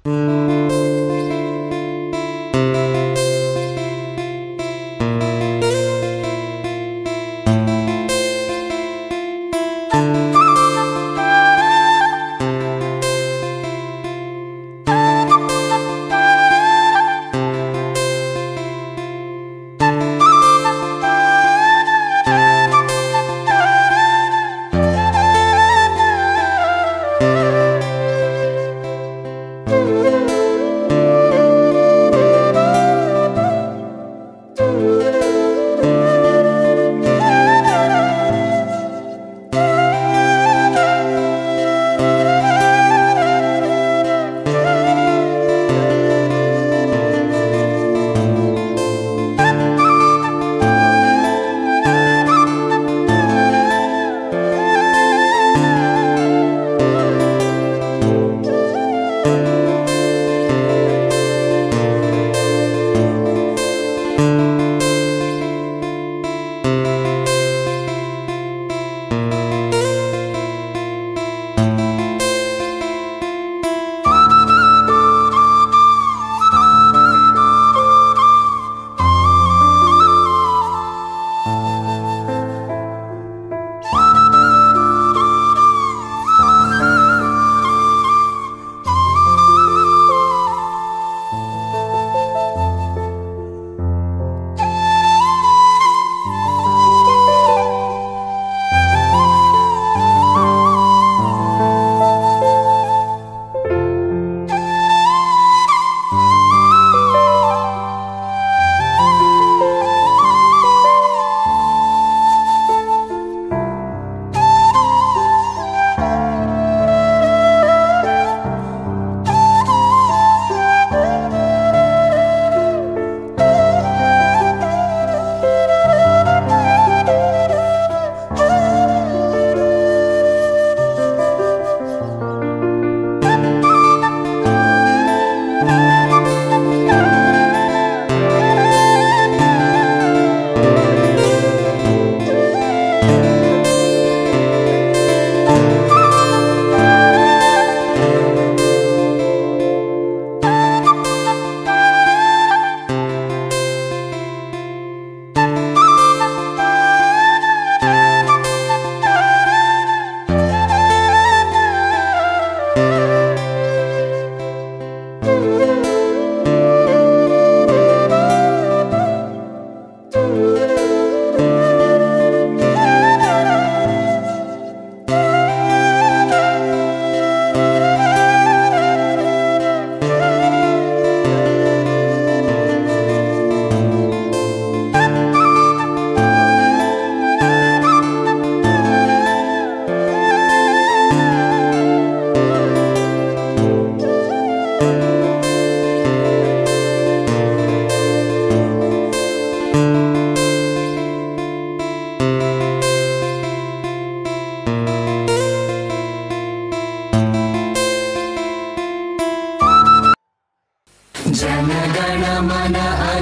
जनगण मन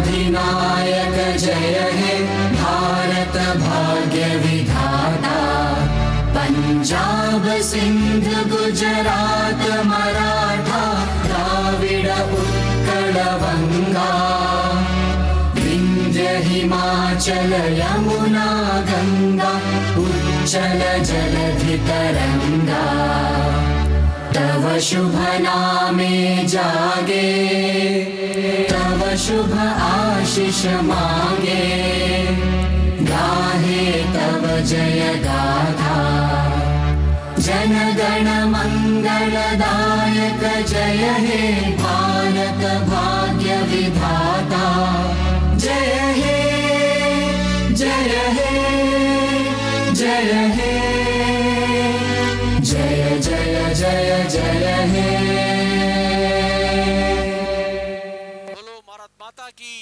अधिनायक जय हे भारत भाग्य विधाता पंजाब सिंध गुजरात मराठा द्राविड उत्कल बंगा विंध्य हिमाचल यमुना गंगा उच्चल जलधि तरंगा तव शुभ नामे जागे तव शुभ आशीष मांगे गाहे तव जय गाथा जन गण मंगलदायक जय हे भारत भाग्य विधाता जय हे जय हे जय हे जय जय जय जय हे बोलो भारत माता की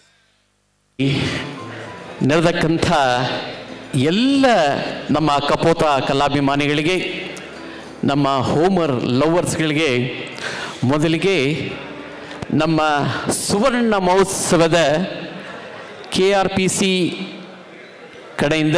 ನೆರೆದಕ್ಕಂಥ ಎಲ್ಲ ನಮ್ಮ ಕಪೋತ ಕಲಾಭಿಮಾನಿಗಳಿಗೆ ನಮ್ಮ ಹೋಮರ್ ಲವರ್ಸ್ಗಳಿಗೆ ಮೊದಲಿಗೆ ನಮ್ಮ ಸುವರ್ಣ ಮಹೋತ್ಸವದ ಕೆ ಆರ್ ಪಿ ಸಿ ಕಡೆಯಿಂದ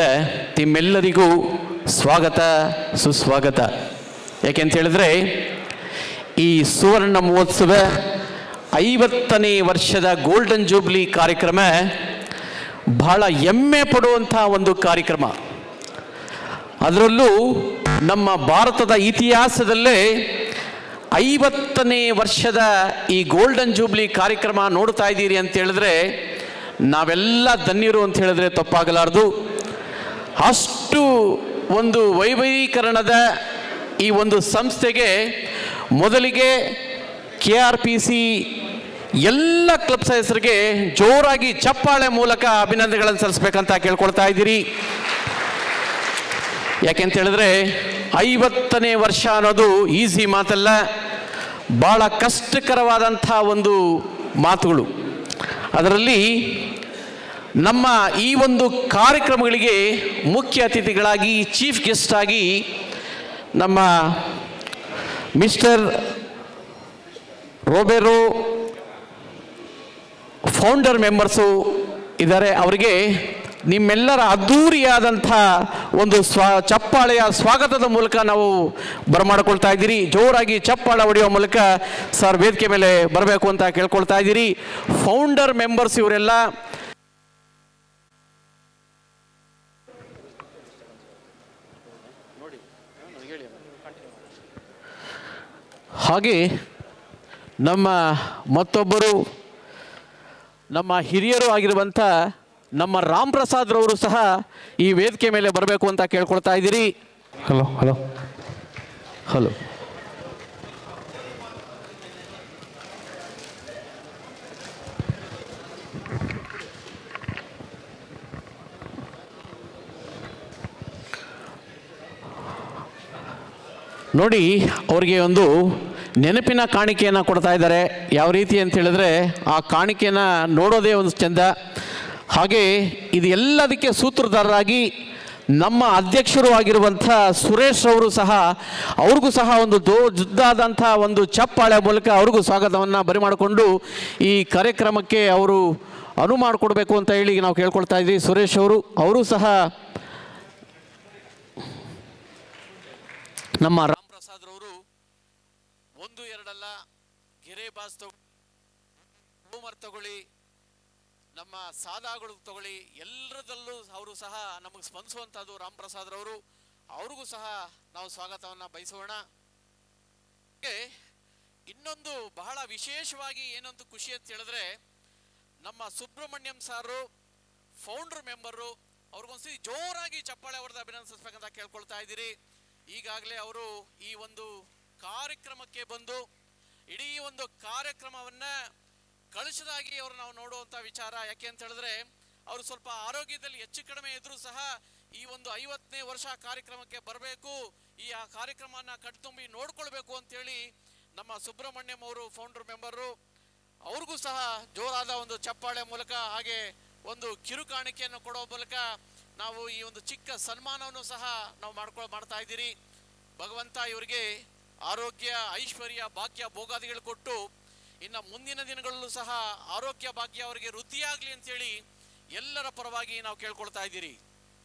ನಿಮ್ಮೆಲ್ಲರಿಗೂ ಸ್ವಾಗತ ಸುಸ್ವಾಗತ ಯಾಕೆಂತ ಹೇಳಿದ್ರೆ ಈ ಸುವರ್ಣ ಮಹೋತ್ಸವ ಐವತ್ತನೇ ವರ್ಷದ ಗೋಲ್ಡನ್ ಜೂಬ್ಲಿ ಕಾರ್ಯಕ್ರಮ ಬಹಳ ಹೆಮ್ಮೆ ಪಡುವಂಥ ಒಂದು ಕಾರ್ಯಕ್ರಮ ಅದರಲ್ಲೂ ನಮ್ಮ ಭಾರತದ ಇತಿಹಾಸದಲ್ಲೇ ಐವತ್ತನೇ ವರ್ಷದ ಈ ಗೋಲ್ಡನ್ ಜೂಬ್ಲಿ ಕಾರ್ಯಕ್ರಮ ನೋಡ್ತಾ ಇದ್ದೀರಿ ಅಂತ ಹೇಳಿದ್ರೆ ನಾವೆಲ್ಲ ಧನ್ಯರು ಅಂತ ಹೇಳಿದ್ರೆ ತಪ್ಪಾಗಲಾರದು ಅಷ್ಟು ಒಂದು ವೈಭವೀಕರಣದ ಈ ಒಂದು ಸಂಸ್ಥೆಗೆ ಮೊದಲಿಗೆ ಕೆ ಆರ್ ಪಿ ಸಿ ಎಲ್ಲ ಕ್ಲಬ್ಸ್ ಹೆಸರಿಗೆ ಜೋರಾಗಿ ಚಪ್ಪಾಳೆ ಮೂಲಕ ಅಭಿನಂದನೆಗಳನ್ನು ಸಲ್ಲಿಸ್ಬೇಕಂತ ಕೇಳ್ಕೊಳ್ತಾ ಇದ್ದೀರಿ ಯಾಕೆಂತ ಹೇಳಿದ್ರೆ ಐವತ್ತನೇ ವರ್ಷ ಅನ್ನೋದು ಈಸಿ ಮಾತಲ್ಲ ಭಾಳ ಕಷ್ಟಕರವಾದಂಥ ಒಂದು ಮಾತುಗಳು ಅದರಲ್ಲಿ ನಮ್ಮ ಈ ಒಂದು ಕಾರ್ಯಕ್ರಮಗಳಿಗೆ ಮುಖ್ಯ ಅತಿಥಿಗಳಾಗಿ ಚೀಫ್ ಗೆಸ್ಟ್ ಆಗಿ ನಮ್ಮ ಮಿಸ್ಟರ್ ರೋಬೆರೋ ಫೌಂಡರ್ ಮೆಂಬರ್ಸು ಇದ್ದಾರೆ ಅವರಿಗೆ ನಿಮ್ಮೆಲ್ಲರ ಅದ್ಧೂರಿಯಾದಂಥ ಒಂದು ಸ್ವ ಚಪ್ಪಾಳೆಯ ಸ್ವಾಗತದ ಮೂಲಕ ನಾವು ಬರಮಾಡಿಕೊಳ್ತಾ ಇದ್ದೀರಿ ಜೋರಾಗಿ ಚಪ್ಪಾಳೆ ಹೊಡೆಯುವ ಮೂಲಕ ಸರ್ ವೇದಿಕೆ ಮೇಲೆ ಬರಬೇಕು ಅಂತ ಕೇಳ್ಕೊಳ್ತಾ ಇದ್ದೀರಿ ಫೌಂಡರ್ ಮೆಂಬರ್ಸ್ ಇವರೆಲ್ಲ ಹಾಗೆ ನಮ್ಮ ಮತ್ತೊಬ್ಬರು ನಮ್ಮ ಹಿರಿಯರು ಆಗಿರುವಂಥ ನಮ್ಮ ರಾಮ್ ಪ್ರಸಾದ್ರವರು ಸಹ ಈ ವೇದಿಕೆ ಮೇಲೆ ಬರಬೇಕು ಅಂತ ಕೇಳ್ಕೊಳ್ತಾ ಇದ್ದೀರಿ ಹಲೋ ಹಲೋ ಹಲೋ ನೋಡಿ ಅವ್ರಿಗೆ ಒಂದು ನೆನಪಿನ ಕಾಣಿಕೆಯನ್ನು ಕೊಡ್ತಾ ಇದ್ದಾರೆ ಯಾವ ರೀತಿ ಅಂತ ಹೇಳಿದ್ರೆ ಆ ಕಾಣಿಕೆಯನ್ನು ನೋಡೋದೇ ಒಂದು ಚಂದ ಹಾಗೆ ಇದು ಎಲ್ಲದಕ್ಕೆ ಸೂತ್ರಧಾರರಾಗಿ ನಮ್ಮ ಅಧ್ಯಕ್ಷರು ಆಗಿರುವಂಥ ಸುರೇಶ್ ಅವರು ಸಹ ಅವ್ರಿಗೂ ಸಹ ಒಂದು ದೋ ಜುದ್ದಾದಂಥ ಒಂದು ಚಪ್ಪಾಳೆ ಮೂಲಕ ಅವ್ರಿಗೂ ಸ್ವಾಗತವನ್ನು ಬರಿಮಾಡಿಕೊಂಡು ಈ ಕಾರ್ಯಕ್ರಮಕ್ಕೆ ಅವರು ಅನು ಮಾಡಿಕೊಡ್ಬೇಕು ಅಂತ ಹೇಳಿ ನಾವು ಕೇಳ್ಕೊಳ್ತಾ ಇದ್ವಿ ಸುರೇಶ್ ಅವರು ಅವರು ಸಹ ನಮ್ಮ ರಾಮ್ ಪ್ರಸಾದ್ ರವರು ಒಂದು ಎರಡಲ್ಲ ಗೆರೆ ಬಾಸ್ ತಗೊಳ್ಳಿ ಹೋಮರ್ ತಗೊಳ್ಳಿ ನಮ್ಮ ಸಾದಾಗಳು ತಗೊಳ್ಳಿ ಎಲ್ಲರದಲ್ಲೂ ಅವರು ಸಹ ನಮಗೆ ಸ್ಪಂದಿಸುವಂಥದ್ದು ರಾಮ್ ಪ್ರಸಾದ್ ರವರು ಅವ್ರಿಗೂ ಸಹ ನಾವು ಸ್ವಾಗತವನ್ನು ಬಯಸೋಣ ಹಾಗೆ ಇನ್ನೊಂದು ಬಹಳ ವಿಶೇಷವಾಗಿ ಏನೊಂದು ಖುಷಿ ಅಂತ ಹೇಳಿದ್ರೆ ನಮ್ಮ ಸುಬ್ರಹ್ಮಣ್ಯಂ ಸಾರು ಫೌಂಡರ್ ಮೆಂಬರು ಅವ್ರಿಗೊಂದ್ಸತಿ ಜೋರಾಗಿ ಚಪ್ಪಾಳೆ ಹೊಡೆದು ಅಭಿನಂದಿಸಬೇಕಂತ ಕೇಳ್ಕೊಳ್ತಾ ಇದ್ದೀರಿ ಈಗಾಗಲೇ ಅವರು ಈ ಒಂದು ಕಾರ್ಯಕ್ರಮಕ್ಕೆ ಬಂದು ಇಡೀ ಒಂದು ಕಾರ್ಯಕ್ರಮವನ್ನ ಕಳಿಸದಾಗಿ ಅವರು ನಾವು ನೋಡುವಂತ ವಿಚಾರ ಯಾಕೆ ಅಂತ ಹೇಳಿದ್ರೆ ಅವರು ಸ್ವಲ್ಪ ಆರೋಗ್ಯದಲ್ಲಿ ಹೆಚ್ಚು ಕಡಿಮೆ ಇದ್ರೂ ಸಹ ಈ ಒಂದು ಐವತ್ತನೇ ವರ್ಷ ಕಾರ್ಯಕ್ರಮಕ್ಕೆ ಬರಬೇಕು ಈ ಆ ಕಾರ್ಯಕ್ರಮನ ಕಣ್ತುಂಬಿ ನೋಡ್ಕೊಳ್ಬೇಕು ಅಂತೇಳಿ ನಮ್ಮ ಸುಬ್ರಹ್ಮಣ್ಯಂ ಅವರು ಫೌಂಡರ್ ಮೆಂಬರು ಅವ್ರಿಗೂ ಸಹ ಜೋರಾದ ಒಂದು ಚಪ್ಪಾಳೆ ಮೂಲಕ ಹಾಗೆ ಒಂದು ಕಿರು ಕಾಣಿಕೆಯನ್ನು ಕೊಡೋ ಮೂಲಕ ನಾವು ಈ ಒಂದು ಚಿಕ್ಕ ಸನ್ಮಾನವನ್ನು ಸಹ ನಾವು ಮಾಡ್ಕೊ ಮಾಡ್ತಾ ಇದ್ದೀರಿ ಭಗವಂತ ಇವರಿಗೆ ಆರೋಗ್ಯ ಐಶ್ವರ್ಯ ಭಾಗ್ಯ ಭೋಗಾದಿಗಳು ಕೊಟ್ಟು ಇನ್ನು ಮುಂದಿನ ದಿನಗಳಲ್ಲೂ ಸಹ ಆರೋಗ್ಯ ಭಾಗ್ಯ ಅವರಿಗೆ ವೃದ್ಧಿಯಾಗ್ಲಿ ಅಂತೇಳಿ ಎಲ್ಲರ ಪರವಾಗಿ ನಾವು ಕೇಳ್ಕೊಳ್ತಾ ಇದ್ದೀರಿ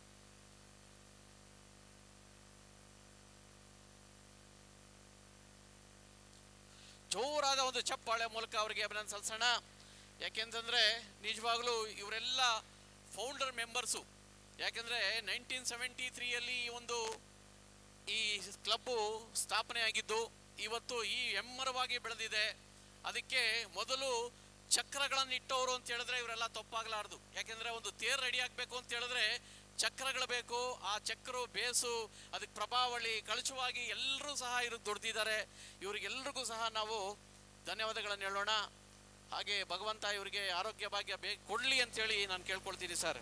ಜೋರಾದ ಒಂದು ಚಪ್ಪಾಳೆ ಮೂಲಕ ಅವರಿಗೆ ಅಭಿನಂದನೆ ಸಲ್ಲಿಸೋಣ ಯಾಕೆಂತಂದ್ರೆ ನಿಜವಾಗ್ಲೂ ಇವರೆಲ್ಲ ಫೌಂಡರ್ ಮೆಂಬರ್ಸು ಯಾಕೆಂದ್ರೆ ನೈನ್ಟೀನ್ ಸೆವೆಂಟಿ ತ್ರೀಯಲ್ಲಿ ಈ ಒಂದು ಈ ಕ್ಲಬ್ಬು ಸ್ಥಾಪನೆ ಆಗಿದ್ದು ಇವತ್ತು ಈ ಎಮ್ಮರವಾಗಿ ಬೆಳೆದಿದೆ ಅದಕ್ಕೆ ಮೊದಲು ಚಕ್ರಗಳನ್ನು ಇಟ್ಟವರು ಅಂತ ಹೇಳಿದ್ರೆ ಇವರೆಲ್ಲ ತಪ್ಪಾಗಲಾರದು ಯಾಕೆಂದ್ರೆ ಒಂದು ತೇರ್ ರೆಡಿ ಆಗ್ಬೇಕು ಅಂತ ಹೇಳಿದ್ರೆ ಚಕ್ರಗಳು ಬೇಕು ಆ ಚಕ್ರ ಬೇಸು ಅದಕ್ಕೆ ಪ್ರಭಾವಳಿ ಕಳಚುವಾಗಿ ಎಲ್ಲರೂ ಸಹ ಇರು ದುಡ್ದಿದ್ದಾರೆ ಇವರಿಗೆಲ್ರಿಗೂ ಸಹ ನಾವು ಧನ್ಯವಾದಗಳನ್ನು ಹೇಳೋಣ ಹಾಗೆ ಭಗವಂತ ಇವರಿಗೆ ಆರೋಗ್ಯ ಭಾಗ್ಯ ಬೇ ಕೊಡ್ಲಿ ಅಂತೇಳಿ ನಾನು ಕೇಳ್ಕೊಳ್ತೀನಿ ಸರ್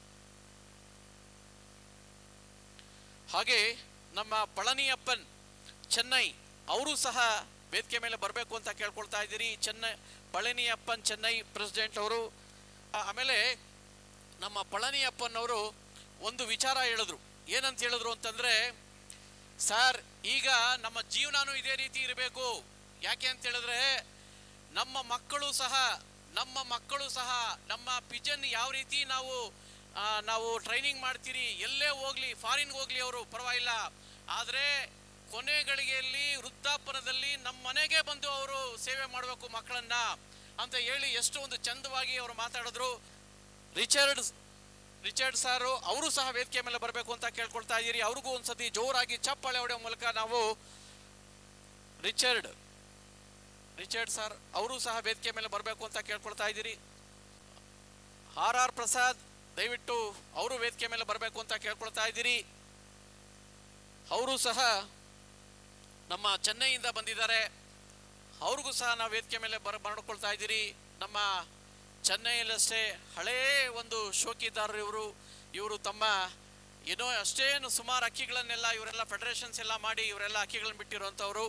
ಹಾಗೆ ನಮ್ಮ ಪಳನಿಯಪ್ಪನ್ ಚೆನ್ನೈ ಅವರು ಸಹ ವೇದಿಕೆ ಮೇಲೆ ಬರಬೇಕು ಅಂತ ಕೇಳ್ಕೊಳ್ತಾ ಇದ್ದೀರಿ ಚೆನ್ನೈ ಪಳನಿಯಪ್ಪನ್ ಚೆನ್ನೈ ಪ್ರೆಸಿಡೆಂಟ್ ಅವರು ಆ- ಆಮೇಲೆ ನಮ್ಮ ಪಳನಿಯಪ್ಪನ್ ಅವರು ಒಂದು ವಿಚಾರ ಹೇಳಿದ್ರು ಏನಂತ ಹೇಳಿದ್ರು ಅಂತಂದ್ರೆ ಸರ್ ಈಗ ನಮ್ಮ ಜೀವನಾನು ಇದೇ ರೀತಿ ಇರಬೇಕು ಯಾಕೆ ಅಂತ ಹೇಳಿದ್ರೆ ನಮ್ಮ ಮಕ್ಕಳು ಸಹ ನಮ್ಮ ಮಕ್ಕಳು ಸಹ ನಮ್ಮ ಪಿಜನ್ ಯಾವ ರೀತಿ ನಾವು ಆ, ನಾವು ಟ್ರೈನಿಂಗ್ ಮಾಡ್ತೀರಿ ಎಲ್ಲೇ ಹೋಗ್ಲಿ ಫಾರಿನ್ಗೆ ಹೋಗ್ಲಿ ಅವರು ಪರವಾಗಿಲ್ಲ ಆದರೆ ಕೊನೆ ಗಳಿಗೆಯಲ್ಲಿ ವೃದ್ಧಾಪನದಲ್ಲಿ ನಮ್ಮ ಮನೆಗೆ ಬಂದು ಅವರು ಸೇವೆ ಮಾಡಬೇಕು ಮಕ್ಕಳನ್ನ ಅಂತ ಹೇಳಿ ಎಷ್ಟು ಒಂದು ಚಂದವಾಗಿ ಅವರು ಮಾತಾಡಿದ್ರು ರಿಚರ್ಡ್ ರಿಚರ್ಡ್ ಸಾರು ಅವರು ಸಹ ವೇದಿಕೆ ಮೇಲೆ ಬರಬೇಕು ಅಂತ ಕೇಳ್ಕೊಳ್ತಾ ಇದ್ದೀರಿ ಅವ್ರಿಗೂ ಒಂದ್ಸತಿ ಜೋರಾಗಿ ಚಪ್ಪಾಳೆ ಹೊಡೆಯೋ ಮೂಲಕ ನಾವು ರಿಚರ್ಡ್ ರಿಚರ್ಡ್ ಸರ್ ಅವರು ಸಹ ವೇದಿಕೆ ಮೇಲೆ ಬರಬೇಕು ಅಂತ ಕೇಳ್ಕೊಳ್ತಾ ಇದ್ದೀರಿ ಆರ್ ಆರ್ ಪ್ರಸಾದ್ ದಯವಿಟ್ಟು ಅವರು ವೇದಿಕೆ ಮೇಲೆ ಬರಬೇಕು ಅಂತ ಕೇಳ್ಕೊಳ್ತಾ ಇದ್ದೀರಿ ಅವರು ಸಹ ನಮ್ಮ ಚೆನ್ನೈಯಿಂದ ಬಂದಿದ್ದಾರೆ ಅವ್ರಿಗೂ ಸಹ ನಾವು ವೇದಿಕೆ ಮೇಲೆ ಬರ ಮಾಡ್ಕೊಳ್ತಾ ಇದ್ದೀರಿ ನಮ್ಮ ಚೆನ್ನೈಯಲ್ಲಷ್ಟೇ ಹಳೇ ಒಂದು ಶೋಕಿದಾರರು ಇವರು ಇವರು ತಮ್ಮ ಏನೋ ಅಷ್ಟೇನು ಸುಮಾರು ಅಕ್ಕಿಗಳನ್ನೆಲ್ಲ ಇವರೆಲ್ಲ ಫೆಡರೇಷನ್ಸ್ ಎಲ್ಲ ಮಾಡಿ ಇವರೆಲ್ಲ ಅಕ್ಕಿಗಳನ್ನ ಬಿಟ್ಟಿರುವಂಥವ್ರು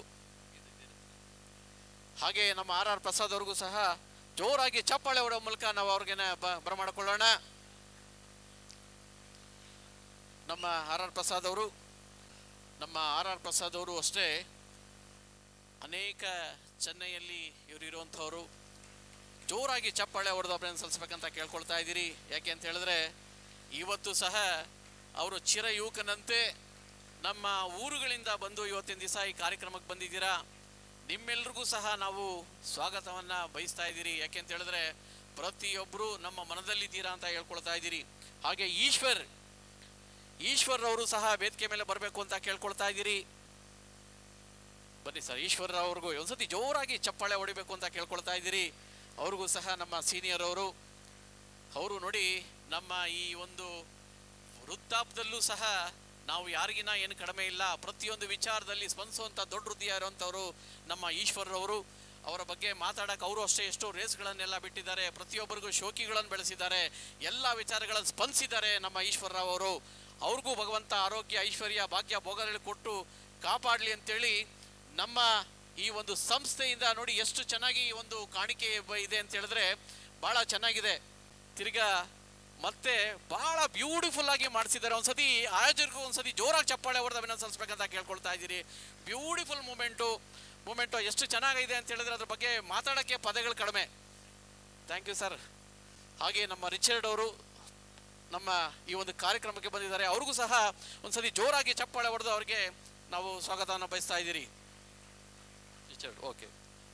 ಹಾಗೆ ನಮ್ಮ ಆರ್ ಆರ್ ಪ್ರಸಾದ್ ಅವ್ರಿಗೂ ಸಹ ಜೋರಾಗಿ ಚಪ್ಪಾಳೆ ಹೊಡೋ ಮೂಲಕ ನಾವು ಅವ್ರಿಗೆ ಬರಮಾಡಿಕೊಳ್ಳೋಣ ನಮ್ಮ ಆರ್ ಆರ್ ಪ್ರಸಾದ್ ಅವರು ನಮ್ಮ ಆರ್ ಆರ್ ಪ್ರಸಾದ್ ಅವರು ಅಷ್ಟೇ ಅನೇಕ ಚೆನ್ನೈಯಲ್ಲಿ ಇವರು ಇರುವಂಥವ್ರು ಜೋರಾಗಿ ಚಪ್ಪಾಳೆ ಹೊಡೆದು ಅಭಿನಂದನೆ ಸಲ್ಲಿಸ್ಬೇಕಂತ ಕೇಳ್ಕೊಳ್ತಾ ಇದ್ದೀರಿ ಯಾಕೆ ಅಂತ ಹೇಳಿದ್ರೆ ಇವತ್ತು ಸಹ ಅವರು ಚಿರ ಯುವಕನಂತೆ ನಮ್ಮ ಊರುಗಳಿಂದ ಬಂದು ಇವತ್ತಿನ ದಿವಸ ಈ ಕಾರ್ಯಕ್ರಮಕ್ಕೆ ಬಂದಿದ್ದೀರಾ ನಿಮ್ಮೆಲ್ರಿಗೂ ಸಹ ನಾವು ಸ್ವಾಗತವನ್ನ ಬಯಸ್ತಾ ಇದ್ದೀರಿ ಯಾಕೆ ಅಂತ ಹೇಳಿದ್ರೆ ಪ್ರತಿಯೊಬ್ಬರು ನಮ್ಮ ಮನದಲ್ಲಿದ್ದೀರಾ ಅಂತ ಹೇಳ್ಕೊಳ್ತಾ ಇದ್ದೀರಿ ಹಾಗೆ ಈಶ್ವರ್ ಈಶ್ವರ್ ಅವರು ಸಹ ವೇದಿಕೆ ಮೇಲೆ ಬರಬೇಕು ಅಂತ ಕೇಳ್ಕೊಳ್ತಾ ಇದ್ದೀರಿ ಬನ್ನಿ ಸರ್ ಈಶ್ವರ್ ಅವ್ರಿಗೂ ಒಂದ್ಸತಿ ಜೋರಾಗಿ ಚಪ್ಪಾಳೆ ಹೊಡಿಬೇಕು ಅಂತ ಕೇಳ್ಕೊಳ್ತಾ ಇದ್ದೀರಿ ಅವ್ರಿಗೂ ಸಹ ನಮ್ಮ ಸೀನಿಯರ್ ಅವರು ಅವರು ನೋಡಿ ನಮ್ಮ ಈ ಒಂದು ವೃತ್ತಾಪದಲ್ಲೂ ಸಹ ನಾವು ಯಾರಿಗಿನ ಏನು ಕಡಿಮೆ ಇಲ್ಲ ಪ್ರತಿಯೊಂದು ವಿಚಾರದಲ್ಲಿ ಸ್ಪಂದಿಸುವಂಥ ದೊಡ್ಡ ಹೃದಯ ಇರುವಂಥವರು ನಮ್ಮ ಈಶ್ವರ್ ಅವರು ಅವರ ಬಗ್ಗೆ ಮಾತಾಡಕ್ಕೆ ಅವರು ಅಷ್ಟೇ ಎಷ್ಟೋ ರೇಸ್ಗಳನ್ನೆಲ್ಲ ಬಿಟ್ಟಿದ್ದಾರೆ ಪ್ರತಿಯೊಬ್ಬರಿಗೂ ಶೋಕಿಗಳನ್ನು ಬೆಳೆಸಿದ್ದಾರೆ ಎಲ್ಲ ವಿಚಾರಗಳನ್ನು ಸ್ಪಂದಿಸಿದ್ದಾರೆ ನಮ್ಮ ಈಶ್ವರರಾವ್ ಅವರು ಅವ್ರಿಗೂ ಭಗವಂತ ಆರೋಗ್ಯ ಐಶ್ವರ್ಯ ಭಾಗ್ಯ ಭೋಗದಲ್ಲಿ ಕೊಟ್ಟು ಕಾಪಾಡಲಿ ಅಂತೇಳಿ ನಮ್ಮ ಈ ಒಂದು ಸಂಸ್ಥೆಯಿಂದ ನೋಡಿ ಎಷ್ಟು ಚೆನ್ನಾಗಿ ಈ ಒಂದು ಕಾಣಿಕೆ ಬ- ಇದೆ ಅಂತ ಹೇಳಿದ್ರೆ ಬಹಳ ಚೆನ್ನಾಗಿದೆ ತಿರ್ಗಾ ಮತ್ತೆ ಬಹಳ ಬ್ಯೂಟಿಫುಲ್ ಆಗಿ ಮಾಡಿಸಿದ್ದಾರೆ ಒಂದ್ಸತಿ ಆಯೋಜಕರಿಗೂ ಒಂದ್ಸತಿ ಜೋರಾಗಿ ಚಪ್ಪಾಳೆ ಹೊಡೆದ ಅಭಿನಂದನೆ ಸಲ್ಲಿಸ್ಬೇಕಂತ ಕೇಳ್ಕೊಳ್ತಾ ಇದ್ದೀರಿ ಬ್ಯೂಟಿಫುಲ್ ಮೂಮೆಂಟು ಮೂಮೆಂಟು ಎಷ್ಟು ಚೆನ್ನಾಗಿದೆ ಅಂತ ಹೇಳಿದ್ರೆ ಅದ್ರ ಬಗ್ಗೆ ಮಾತಾಡೋಕ್ಕೆ ಪದಗಳು ಕಡಿಮೆ ಥ್ಯಾಂಕ್ ಯು ಸರ್ ಹಾಗೆ ನಮ್ಮ ರಿಚರ್ಡ್ ಅವರು ನಮ್ಮ ಈ ಒಂದು ಕಾರ್ಯಕ್ರಮಕ್ಕೆ ಬಂದಿದ್ದಾರೆ ಅವ್ರಿಗೂ ಸಹ ಒಂದ್ಸತಿ ಜೋರಾಗಿ ಚಪ್ಪಾಳೆ ಹೊಡೆದು ಅವ್ರಿಗೆ ನಾವು ಸ್ವಾಗತವನ್ನು ಬಯಸ್ತಾ ಇದ್ದೀರಿ ರಿಚರ್ಡ್ ಓಕೆ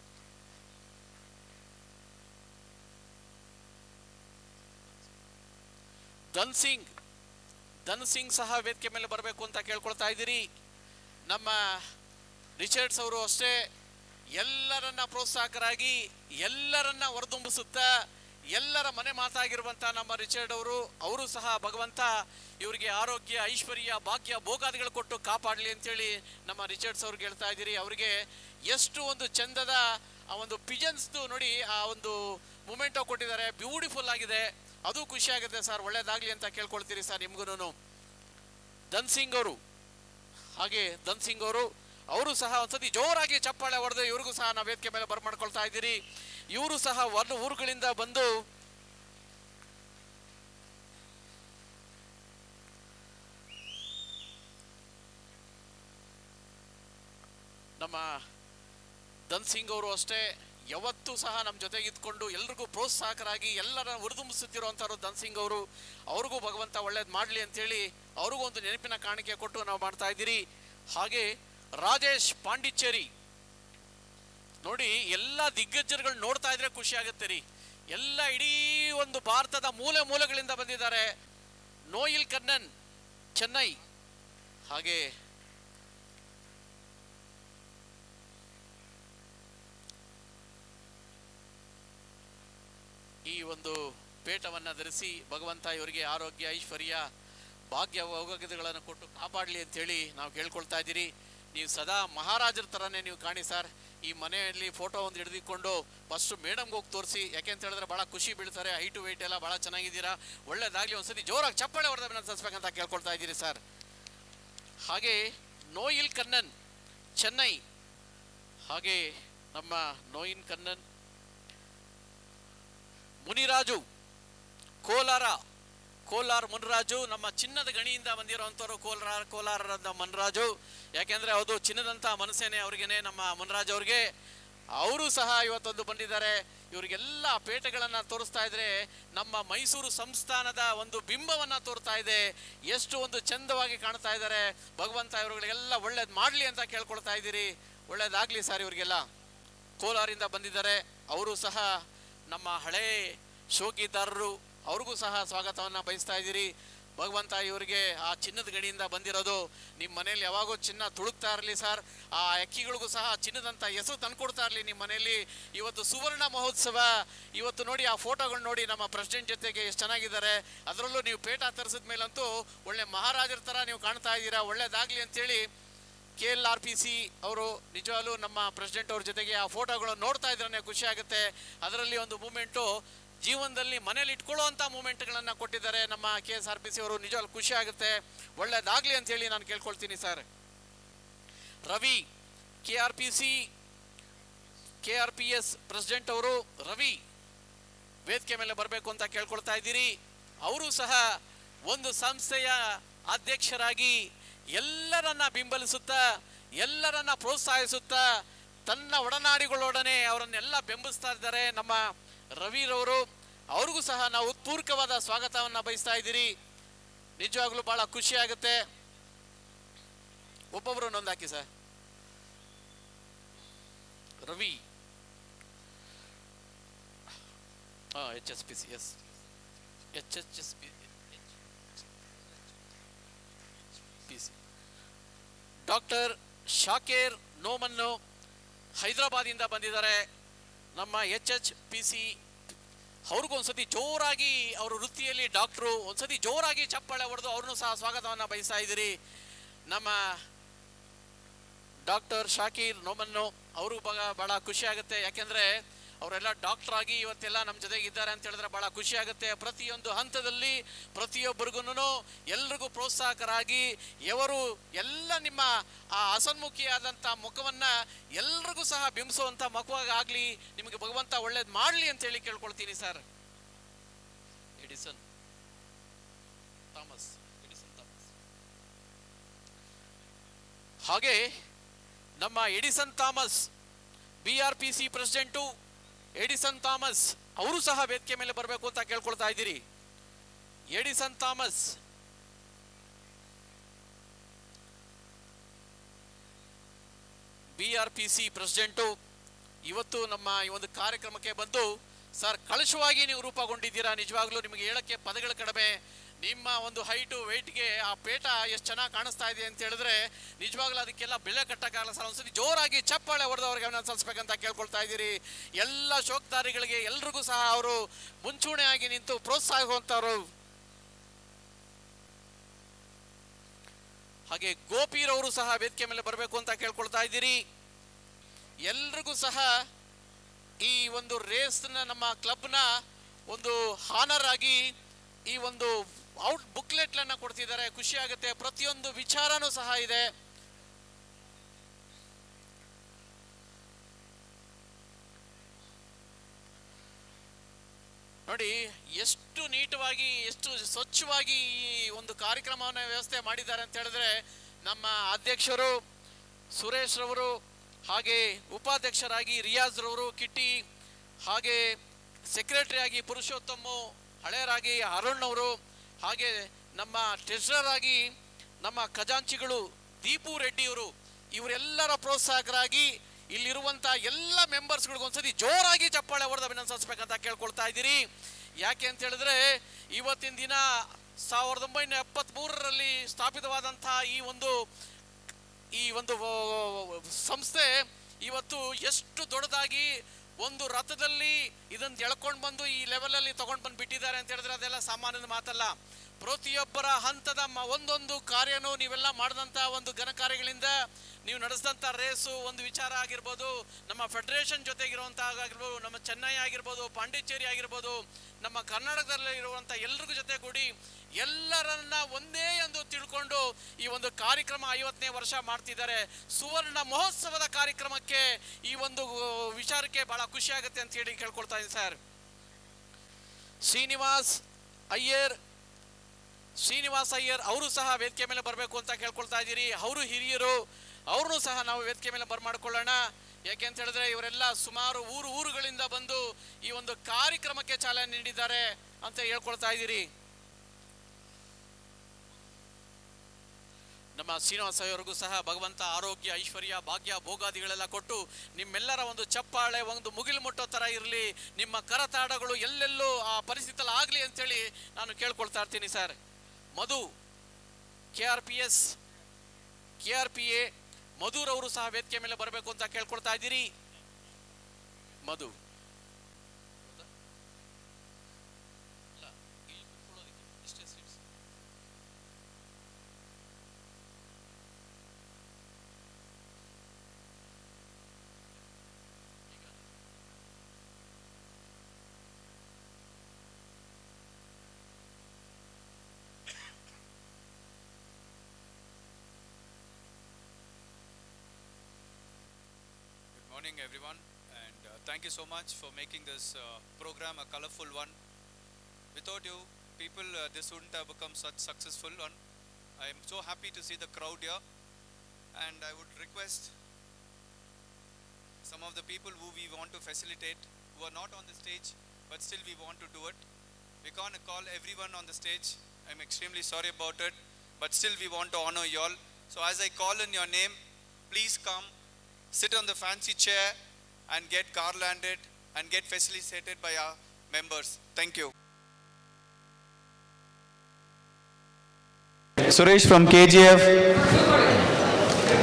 ಧನ್ ಸಿಂಗ್ ಧನ್ ಸಿಂಗ್ ಸಹ ವೇದಿಕೆ ಮೇಲೆ ಬರಬೇಕು ಅಂತ ಕೇಳ್ಕೊಳ್ತಾ ಇದ್ದೀರಿ ನಮ್ಮ ರಿಚರ್ಡ್ಸ್ ಅವರು ಅಷ್ಟೇ ಎಲ್ಲರನ್ನ ಪ್ರೋತ್ಸಾಹಕರಾಗಿ ಎಲ್ಲರನ್ನ ಹೊರದುಂಬಿಸುತ್ತಾ ಎಲ್ಲರ ಮನೆ ಮಾತಾಗಿರುವಂತ ನಮ್ಮ ರಿಚರ್ಡ್ ಅವರು ಅವರು ಸಹ ಭಗವಂತ ಇವರಿಗೆ ಆರೋಗ್ಯ ಐಶ್ವರ್ಯ ಭಾಗ್ಯ ಭೋಗಾದಿಗಳು ಕೊಟ್ಟು ಕಾಪಾಡಲಿ ಅಂತೇಳಿ ನಮ್ಮ ರಿಚರ್ಡ್ಸ್ ಅವ್ರಿಗೆ ಹೇಳ್ತಾ ಇದ್ದೀರಿ ಅವರಿಗೆ ಎಷ್ಟು ಒಂದು ಚಂದದ ಆ ಒಂದು ಪಿಜನ್ಸ್ದು ನೋಡಿ ಆ ಒಂದು ಮೂಮೆಂಟೋ ಕೊಟ್ಟಿದ್ದಾರೆ ಬ್ಯೂಟಿಫುಲ್ ಆಗಿದೆ ಅದು ಖುಷಿ ಆಗುತ್ತೆ ಸರ್ ಒಳ್ಳೇದಾಗ್ಲಿ ಅಂತ ಕೇಳ್ಕೊಳ್ತೀರಿ ಸರ್ ನಿಮ್ಗೂ ಧನ್ ಸಿಂಗ್ ಅವರು ಹಾಗೆ ಧನ್ ಸಿಂಗ್ ಅವರು ಅವರು ಸಹ ಒಂದ್ಸತಿ ಜೋರಾಗಿ ಚಪ್ಪಾಳೆ ಹೊಡೆದು ಇವ್ರಿಗೂ ಸಹ ನಾವು ವೇದಿಕೆ ಮೇಲೆ ಬರ್ಮಾಡ್ಕೊಳ್ತಾ ಇದ್ದೀರಿ ಇವರು ಸಹ ಒಂದು ಊರುಗಳಿಂದ ಬಂದು ನಮ್ಮ ಧನ್ ಸಿಂಗ್ ಅವರು ಅಷ್ಟೇ ಯಾವತ್ತೂ ಸಹ ನಮ್ಮ ಜೊತೆಗೆ ಇದ್ಕೊಂಡು ಎಲ್ರಿಗೂ ಪ್ರೋತ್ಸಾಹಕರಾಗಿ ಎಲ್ಲರ ಹುರಿದುಂಬಿಸುತ್ತಿರುವಂಥವ್ರು ಧನ್ ಸಿಂಗ್ ಅವರು ಅವ್ರಿಗೂ ಭಗವಂತ ಒಳ್ಳೇದು ಮಾಡಲಿ ಅಂತೇಳಿ ಅವ್ರಿಗೂ ಒಂದು ನೆನಪಿನ ಕಾಣಿಕೆ ಕೊಟ್ಟು ನಾವು ಮಾಡ್ತಾ ಇದ್ದೀರಿ ಹಾಗೆ ರಾಜೇಶ್ ಪಾಂಡಿಚೇರಿ ನೋಡಿ ಎಲ್ಲ ದಿಗ್ಗಜರುಗಳು ನೋಡ್ತಾ ಇದ್ರೆ ಖುಷಿ ಆಗುತ್ತೆ ರೀ ಎಲ್ಲ ಇಡೀ ಒಂದು ಭಾರತದ ಮೂಲೆ ಮೂಲೆಗಳಿಂದ ಬಂದಿದ್ದಾರೆ ನೋಯಿಲ್ ಕನ್ನನ್ ಚೆನ್ನೈ ಹಾಗೆ ಈ ಒಂದು ಪೇಟವನ್ನ ಧರಿಸಿ ಭಗವಂತ ಇವರಿಗೆ ಆರೋಗ್ಯ ಐಶ್ವರ್ಯ ಭಾಗ್ಯ ಭೋಗಗಳನ್ನು ಕೊಟ್ಟು ಕಾಪಾಡಲಿ ಅಂತೇಳಿ ನಾವು ಕೇಳ್ಕೊಳ್ತಾ ಇದ್ದೀರಿ ನೀವು ಸದಾ ಮಹಾರಾಜರ ಥರನೇ ನೀವು ಕಾಣಿ ಸರ್ ಈ ಮನೆಯಲ್ಲಿ ಫೋಟೋ ಒಂದು ಹಿಡಿದುಕೊಂಡು ಫಸ್ಟ್ ಮೇಡಮ್ಗೆ ಹೋಗಿ ತೋರಿಸಿ ಯಾಕೆ ಅಂತ ಹೇಳಿದ್ರೆ ಭಾಳ ಖುಷಿ ಬೀಳ್ತಾರೆ ಹೈಟು ವೆಯ್ಟ್ ಎಲ್ಲ ಭಾಳ ಚೆನ್ನಾಗಿದ್ದೀರಾ ಒಳ್ಳೇದಾಗಲಿ ಒಂದ್ಸತಿ ಜೋರಾಗಿ ಚಪ್ಪಾಳೆ ಹೊಡೆದ ಅಭಿನಂದಿಸ್ಬೇಕಂತ ಕೇಳ್ಕೊಳ್ತಾ ಇದ್ದೀರಿ ಸರ್ ಹಾಗೆ ನೋಯಿಲ್ ಕನ್ನನ್ ಚೆನ್ನೈ ಹಾಗೆ ನಮ್ಮ ನೋಯಿನ್ ಕನ್ನನ್ ಮುನಿರಾಜು ಕೋಲಾರ ಕೋಲಾರ ಮುನಿರಾಜು ನಮ್ಮ ಚಿನ್ನದ ಗಣಿಯಿಂದ ಬಂದಿರುವಂಥವ್ರು ಕೋಲಾರ ಕೋಲಾರದ ಮುನಿರಾಜು ಯಾಕೆಂದ್ರೆ ಅದು ಚಿನ್ನದಂತ ಮನಸ್ಸೇನೆ ಅವ್ರಿಗೇನೆ ನಮ್ಮ ಮುನಿರಾಜ್ ಅವ್ರಿಗೆ ಅವರು ಸಹ ಇವತ್ತೊಂದು ಬಂದಿದ್ದಾರೆ ಇವರಿಗೆಲ್ಲ ಪೇಟೆಗಳನ್ನ ತೋರಿಸ್ತಾ ಇದ್ರೆ ನಮ್ಮ ಮೈಸೂರು ಸಂಸ್ಥಾನದ ಒಂದು ಬಿಂಬವನ್ನ ತೋರ್ತಾ ಇದೆ ಎಷ್ಟು ಒಂದು ಚಂದವಾಗಿ ಕಾಣ್ತಾ ಇದ್ದಾರೆ ಭಗವಂತ ಇವರುಗಳಿಗೆಲ್ಲ ಒಳ್ಳೇದ್ ಮಾಡ್ಲಿ ಅಂತ ಕೇಳ್ಕೊಳ್ತಾ ಇದ್ದೀರಿ ಒಳ್ಳೇದಾಗ್ಲಿ ಸರ್ ಇವರಿಗೆಲ್ಲ ಕೋಲಾರಿಂದ ಬಂದಿದ್ದಾರೆ ಅವರು ಸಹ ನಮ್ಮ ಹಳೇ ಶೋಕಿದಾರರು ಅವ್ರಿಗೂ ಸಹ ಸ್ವಾಗತವನ್ನ ಬಯಸ್ತಾ ಇದ್ದೀರಿ ಭಗವಂತ ಇವರಿಗೆ ಆ ಚಿನ್ನದ ಗಡಿಯಿಂದ ಬಂದಿರೋದು ನಿಮ್ಮ ಮನೆಯಲ್ಲಿ ಯಾವಾಗೋ ಚಿನ್ನ ತುಳುಕ್ತಾ ಇರಲಿ ಸರ್ ಆ ಅಕ್ಕಿಗಳಿಗೂ ಸಹ ಚಿನ್ನದಂತ ಹೆಸರು ತಂದ್ಕೊಡ್ತಾ ಇರಲಿ ನಿಮ್ಮ ಮನೆಯಲ್ಲಿ ಇವತ್ತು ಸುವರ್ಣ ಮಹೋತ್ಸವ ಇವತ್ತು ನೋಡಿ ಆ ಫೋಟೋಗಳು ನೋಡಿ ನಮ್ಮ ಪ್ರೆಸಿಡೆಂಟ್ ಜೊತೆಗೆ ಎಷ್ಟು ಚೆನ್ನಾಗಿದ್ದಾರೆ ಅದರಲ್ಲೂ ನೀವು ಪೇಟ ತರಿಸಿದ ಮೇಲಂತೂ ಒಳ್ಳೆ ಮಹಾರಾಜರ ಥರ ನೀವು ಕಾಣ್ತಾ ಇದ್ದೀರಾ ಒಳ್ಳೇದಾಗ್ಲಿ ಅಂತೇಳಿ K L R P C ಅವರು ನಿಜವಾಗ್ಲೂ ನಮ್ಮ ಪ್ರೆಸಿಡೆಂಟ್ ಅವ್ರ ಜೊತೆಗೆ ಆ ಫೋಟೋಗಳನ್ನು ನೋಡ್ತಾ ಇದ್ರೆ ಖುಷಿ ಆಗುತ್ತೆ ಅದರಲ್ಲಿ ಒಂದು ಮೂಮೆಂಟು ಜೀವನದಲ್ಲಿ ಮನೇಲಿ ಇಟ್ಕೊಳ್ಳುವಂಥ ಮೂಮೆಂಟ್ಗಳನ್ನು ಕೊಟ್ಟಿದ್ದಾರೆ ನಮ್ಮ K S R P C ಅವರು ನಿಜವಾಗ್ಲೂ ಖುಷಿ ಆಗುತ್ತೆ ಒಳ್ಳೇದಾಗ್ಲಿ ಅಂತ ಹೇಳಿ ನಾನು ಕೇಳ್ಕೊಳ್ತೀನಿ sir Ravi K R P C K R P S president ಅವರು ರವಿ ವೇದಿಕೆ ಮೇಲೆ ಬರಬೇಕು ಅಂತ ಕೇಳ್ಕೊಳ್ತಾ ಇದ್ದೀರಿ ಅವರು ಸಹ ಒಂದು ಸಂಸ್ಥೆಯ ಅಧ್ಯಕ್ಷರಾಗಿ ಎಲ್ಲರನ್ನ ಬೆಂಬಲಿಸುತ್ತಾ ಎಲ್ಲರನ್ನ ಪ್ರೋತ್ಸಾಹಿಸುತ್ತಾ ತನ್ನ ಒಡನಾಡಿಗಳೊಡನೆ ಅವರನ್ನೆಲ್ಲ ಬೆಂಬಲಿಸ್ತಾ ಇದ್ದಾರೆ ನಮ್ಮ ರವಿರವರು ಅವ್ರಿಗೂ ಸಹ ನಾವು ಪೂರ್ವಕವಾದ ಸ್ವಾಗತವನ್ನ ಬಯಸ್ತಾ ಇದ್ದೀರಿ ನಿಜವಾಗ್ಲೂ ಬಹಳ ಖುಷಿ ಆಗುತ್ತೆ ಒಬ್ಬೊಬ್ರು ನೊಂದಾಕಿ ಸರ್ ರವಿ ಹಾ H S P C S H H S P P C doctor Shakir ನೋಮನ್ನು ಹೈದರಾಬಾದಿಂದ ಬಂದಿದ್ದಾರೆ ನಮ್ಮ ಎಚ್ ಎಚ್ ಪಿ ಸಿ ಅವ್ರಿಗೂ ಒಂದ್ಸತಿ ಜೋರಾಗಿ ಅವ್ರ ವೃತ್ತಿಯಲ್ಲಿ ಡಾಕ್ಟ್ರು ಒಂದ್ಸತಿ ಜೋರಾಗಿ ಚಪ್ಪಾಳೆ ಹೊಡೆದು ಅವ್ರನ್ನೂ ಸಹ ಸ್ವಾಗತವನ್ನ ಬಯಸ್ತಾ ಇದ್ದೀರಿ ನಮ್ಮ ಡಾಕ್ಟರ್ ಶಾಕೀರ್ ನೋಮನ್ನು ಅವರು ಬಹಳ ಬಹಳ ಖುಷಿ ಆಗುತ್ತೆ ಯಾಕೆಂದ್ರೆ ಅವರೆಲ್ಲ ಡಾಕ್ಟರ್ ಆಗಿ ಇವತ್ತೆಲ್ಲ ನಮ್ಮ ಜೊತೆಗೆ ಇದ್ದಾರೆ ಅಂತ ಹೇಳಿದ್ರೆ ಬಹಳ ಖುಷಿ ಆಗುತ್ತೆ ಪ್ರತಿಯೊಂದು ಹಂತದಲ್ಲಿ ಪ್ರತಿಯೊಬ್ಬರಿಗೂ ಎಲ್ರಿಗೂ ಪ್ರೋತ್ಸಾಹಕರಾಗಿ ಎವರು ಎಲ್ಲ ನಿಮ್ಮ ಆ ಹಸನ್ಮುಖಿಯಾದಂಥ ಮುಖವನ್ನ ಎಲ್ರಿಗೂ ಸಹ ಬಿಂಬಿಸುವಂಥ ಮಗುವಾಗಿ ಆಗ್ಲಿ ನಿಮಗೆ ಭಗವಂತ ಒಳ್ಳೇದು ಮಾಡಲಿ ಅಂತ ಹೇಳಿ ಕೇಳ್ಕೊಳ್ತೀನಿ sir Edison Thomas Edison Thomas ಹಾಗೆ ನಮ್ಮ Edison Thomas B R P C president Edison Thomas ಅವರು ಸಹ ವೇದಿಕೆ ಮೇಲೆ ಬರಬೇಕು ಅಂತ ಕೇಳ್ಕೊಳ್ತಾ ಇದ್ದೀರಿ Edison Thomas B R P C president ಇವತ್ತು ನಮ್ಮ ಈ ಒಂದು ಕಾರ್ಯಕ್ರಮಕ್ಕೆ ಬಂದು ಸರ್ ಕಳಶವಾಗಿ ನೀವು ರೂಪುಗೊಂಡಿದ್ದೀರಾ ನಿಜವಾಗ್ಲೂ ನಿಮಗೆ ಹೇಳಕ್ಕೆ ಪದಗಳ ಕಡಿಮೆ ನಿಮ್ಮ ಒಂದು ಹೈಟು ವೆಯ್ಟ್ಗೆ ಆ ಪೇಟ ಎಷ್ಟು ಚೆನ್ನಾಗಿ ಕಾಣಿಸ್ತಾ ಇದೆ ಅಂತ ಹೇಳಿದ್ರೆ ನಿಜವಾಗ್ಲೂ ಅದಕ್ಕೆಲ್ಲ ಬೆಲೆ ಕಟ್ಟಕ್ಕಾಗಲ್ಲ ಸರ್ ಒಂದ್ಸತಿ ಜೋರಾಗಿ ಚಪ್ಪಾಳೆ ಹೊಡೆದವ್ರಿಗೆ ಅವನ್ನ ಸಲ್ಲಿಸ್ಬೇಕಂತ ಕೇಳ್ಕೊಳ್ತಾ ಇದ್ದೀರಿ ಎಲ್ಲ ಶೋಕ್ದಾರಿಗಳಿಗೆ ಎಲ್ರಿಗೂ ಸಹ ಅವರು ಮುಂಚೂಣಿಯಾಗಿ ನಿಂತು ಪ್ರೋತ್ಸಾಹಿಸುವಂಥವ್ರು ಹಾಗೆ ಗೋಪಿರವರು ಸಹ ವೇದಿಕೆ ಮೇಲೆ ಬರಬೇಕು ಅಂತ ಕೇಳ್ಕೊಳ್ತಾ ಇದ್ದೀರಿ ಎಲ್ರಿಗೂ ಸಹ ಈ ಒಂದು ರೇಸ್ನ ನಮ್ಮ ಕ್ಲಬ್ನ ಒಂದು ಹಾನರ್ ಆಗಿ ಈ ಒಂದು ಔಟ್ ಬುಕ್ಲೆಟ್ಲನ್ನ ಕೊಡ್ತಿದ್ದಾರೆ ಖುಷಿ ಆಗುತ್ತೆ ಪ್ರತಿಯೊಂದು ವಿಚಾರನೂ ಸಹ ಇದೆ ನೋಡಿ ಎಷ್ಟು ನೀಟವಾಗಿ ಎಷ್ಟು ಸ್ವಚ್ಛವಾಗಿ ಈ ಒಂದು ಕಾರ್ಯಕ್ರಮವನ್ನು ವ್ಯವಸ್ಥೆ ಮಾಡಿದ್ದಾರೆ ಅಂತ ಹೇಳಿದ್ರೆ ನಮ್ಮ ಅಧ್ಯಕ್ಷರು ಸುರೇಶ್ ರವರು ಹಾಗೆ ಉಪಾಧ್ಯಕ್ಷರಾಗಿ ರಿಯಾಜ್ ರವರು ಕಿಟ್ಟಿ ಹಾಗೆ ಸೆಕ್ರೆಟರಿ ಆಗಿ ಪುರುಷೋತ್ತಮ ಹಳೆಯರಾಗಿ ಅರುಣ್ ಅವರು ಹಾಗೆ ನಮ್ಮ ಟ್ರೆಷರರ್ ಆಗಿ ನಮ್ಮ ಖಜಾಂಚಿಗಳು ದೀಪು ರೆಡ್ಡಿಯವರು ಇವರೆಲ್ಲರ ಪ್ರೋತ್ಸಾಹಕರಾಗಿ ಇಲ್ಲಿರುವಂತ ಎಲ್ಲ ಮೆಂಬರ್ಸ್ಗಳಿಗೂ ಒಂದ್ಸತಿ ಜೋರಾಗಿ ಚಪ್ಪಾಳೆ ಹೊಡೆದು ಅಭಿನಂದಿಸಬೇಕಂತ ಕೇಳ್ಕೊಳ್ತಾ ಇದ್ದೀರಿ ಯಾಕೆ ಅಂತ ಹೇಳಿದ್ರೆ ಇವತ್ತಿನ ದಿನ ಸಾವಿರದ ಒಂಬೈನೂರ ಎಪ್ಪತ್ತ್ ಮೂರರಲ್ಲಿ ಸ್ಥಾಪಿತವಾದಂತಹ ಈ ಒಂದು ಈ ಒಂದು ಆ, ಸಂಸ್ಥೆ ಇವತ್ತು ಎಷ್ಟು ದೊಡ್ಡದಾಗಿ ಒಂದು ರಥದಲ್ಲಿ ಇದನ್ನ ಎಳ್ಕೊಂಡು ಬಂದು ಈ ಲೆವೆಲ್ ಅಲ್ಲಿ ತಗೊಂಡು ಬಂದು ಬಿಟ್ಟಿದ್ದಾರೆ ಅಂತ ಹೇಳಿದ್ರೆ ಅದೆಲ್ಲ ಸಾಮಾನ್ಯದ ಮಾತಲ್ಲ ಪ್ರತಿಯೊಬ್ಬರ ಹಂತದ ಮ- ಒಂದೊಂದು ಕಾರ್ಯನೂ ನೀವೆಲ್ಲ ಮಾಡಿದಂತ ಒಂದು ಘನ ಕಾರ್ಯಗಳಿಂದ ನೀವು ನಡೆಸಿದಂಥ ರೇಸು ಒಂದು ವಿಚಾರ ಆಗಿರ್ಬೋದು ನಮ್ಮ ಫೆಡರೇಷನ್ ಜೊತೆಗಿರುವಂತಹ ಆಗಿರ್ಬೋದು ನಮ್ಮ ಚೆನ್ನೈ ಆಗಿರ್ಬೋದು ಪಾಂಡಿಚೇರಿ ಆಗಿರ್ಬೋದು ನಮ್ಮ ಕರ್ನಾಟಕದಲ್ಲಿ ಇರುವಂಥ ಎಲ್ರಿಗೂ ಜೊತೆ ಕೂಡಿ ಎಲ್ಲರನ್ನ ಒಂದೇ ಎಂದು ತಿಳ್ಕೊಂಡು ಈ ಒಂದು ಕಾರ್ಯಕ್ರಮ ಐವತ್ತನೇ ವರ್ಷ ಮಾಡ್ತಿದ್ದಾರೆ ಸುವರ್ಣ ಮಹೋತ್ಸವದ ಕಾರ್ಯಕ್ರಮಕ್ಕೆ ಈ ಒಂದು ವಿಚಾರಕ್ಕೆ ಬಹಳ ಖುಷಿ ಆಗುತ್ತೆ ಅಂತ ಹೇಳಿ ಕೇಳ್ಕೊಳ್ತಾ ಇದ್ದೀನಿ ಸರ್ ಶ್ರೀನಿವಾಸ್ ಅಯ್ಯರ್ ಶ್ರೀನಿವಾಸ್ ಅಯ್ಯರ್ ಅವರು ಸಹ ವೇದಿಕೆ ಮೇಲೆ ಬರಬೇಕು ಅಂತ ಕೇಳ್ಕೊಳ್ತಾ ಇದ್ದೀರಿ ಅವರು ಹಿರಿಯರು ಅವ್ರನ್ನೂ ಸಹ ನಾವು ವೇದಿಕೆ ಮೇಲೆ ಬರ್ಮಾಡ್ಕೊಳ್ಳೋಣ ಯಾಕೆಂತ ಹೇಳಿದ್ರೆ ಇವರೆಲ್ಲ ಸುಮಾರು ಊರು ಊರುಗಳಿಂದ ಬಂದು ಈ ಒಂದು ಕಾರ್ಯಕ್ರಮಕ್ಕೆ ಚಾಲನೆ ನೀಡಿದ್ದಾರೆ ಅಂತ ಹೇಳ್ಕೊಳ್ತಾ ಇದ್ದೀರಿ ನಮ್ಮ ಶ್ರೀನಿವಾಸ ಅವರಿಗೂ ಸಹ ಭಗವಂತ ಆರೋಗ್ಯ ಐಶ್ವರ್ಯ ಭಾಗ್ಯ ಭೋಗಾದಿಗಳೆಲ್ಲ ಕೊಟ್ಟು ನಿಮ್ಮೆಲ್ಲರ ಒಂದು ಚಪ್ಪಾಳೆ ಒಂದು ಮುಗಿಲು ಮುಟ್ಟೋ ಥರ ಇರಲಿ ನಿಮ್ಮ ಕರತಾಡಗಳು ಎಲ್ಲೆಲ್ಲೂ ಆ ಪರಿಸ್ಥಿತಿಯಲ್ಲಿ ಆಗಲಿ ಅಂತೇಳಿ ನಾನು ಕೇಳ್ಕೊಳ್ತಾ ಇರ್ತೀನಿ sir Madhu K R P S K R P A ಮಧುರವರು ಸಹ ವೇದಿಕೆ ಮೇಲೆ ಬರಬೇಕು ಅಂತ ಕೇಳ್ಕೊಳ್ತಾ ಇದ್ದೀರಿ ಮಧು ಅಲ್ಲ, ಇಲ್ಲಿ ಕೂತ್ಕೊಳ್ಳೋದಿಕ್ಕೆ ಇಷ್ಟೇ seats. Good morning, everyone, and uh, thank you so much for making this uh, program a colorful one. Without you, people, uh, this wouldn't have become such successful one. I am so happy to see the crowd here, and I would request some of the people who we want to facilitate, who are not on the stage, but still we want to do it. We can't call everyone on the stage. I'm extremely sorry about it, but still we want to honor you all. So as I call in your name, please come, sit on the fancy chair, and get garlanded and get facilitated by our members. Thank you. Suresh from KGF.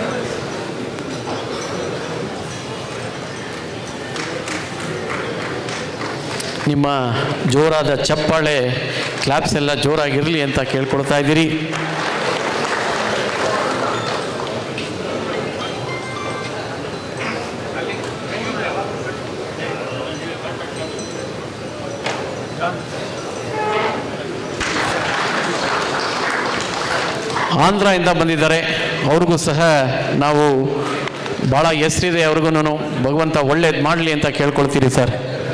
ನಿಮ್ಮ ಜೋರಾದ ಚಪ್ಪಾಳೆ claps ಎಲ್ಲ ಜೋರಾಗಿರಲಿ ಅಂತ ಕೇಳ್ಕೊಳ್ತಾ ಇದ್ದೀರಿ ಆಂಧ್ರದಿಂದ ಬಂದಿದ್ದಾರೆ ಅವ್ರಿಗೂ ಸಹ ನಾವು ಭಾಳ ಹೆಸರಿದೆ ಅವ್ರಿಗೂ ಭಗವಂತ ಒಳ್ಳೇದು ಮಾಡಲಿ ಅಂತ ಕೇಳ್ಕೊಳ್ತೀರಿ sir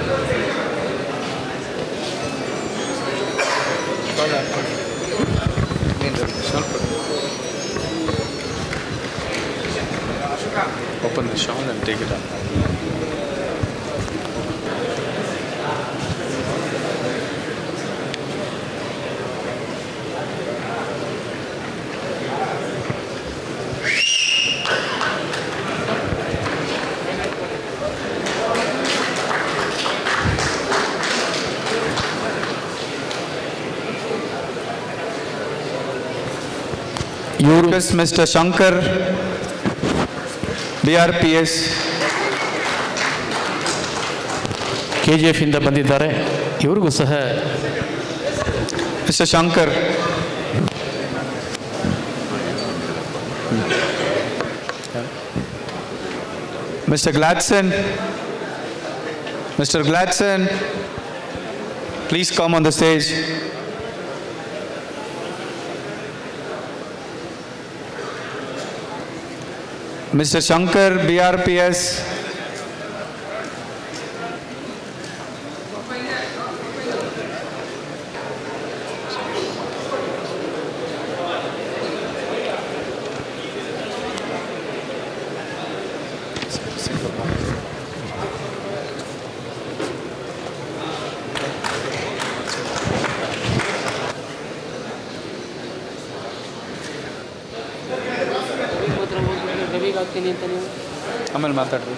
Open the shawl and take it up. ಇವರು Request Mr. Shankar, BRPS. K G F ಇಂದ ಬಂದಿದ್ದಾರೆ ಇವ್ರಿಗೂ ಸಹ Mr. Shankar. Mr. Gladson. Mr. Gladson, please come on the stage. Mr. Shankar, BRPS. ರವಿಗೆ ಹಾಕ್ತೀನಿ ಅಂತ ನೀವು ಆಮೇಲೆ ಮಾತಾಡ್ರಿ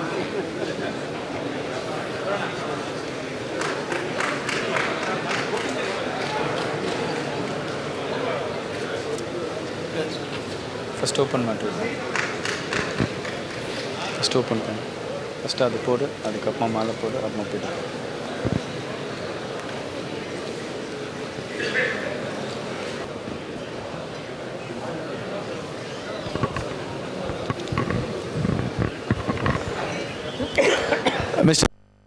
ஃபஸ்ட் ஓப்பன் பண்ணுறது ஃபஸ்ட் ஓப்பன் பண்ணு ஃபஸ்ட்டு அது போடு அதுக்கப்புறமா மாலை போடு அப்புறமா போய்ட்டு மிஸ்டர்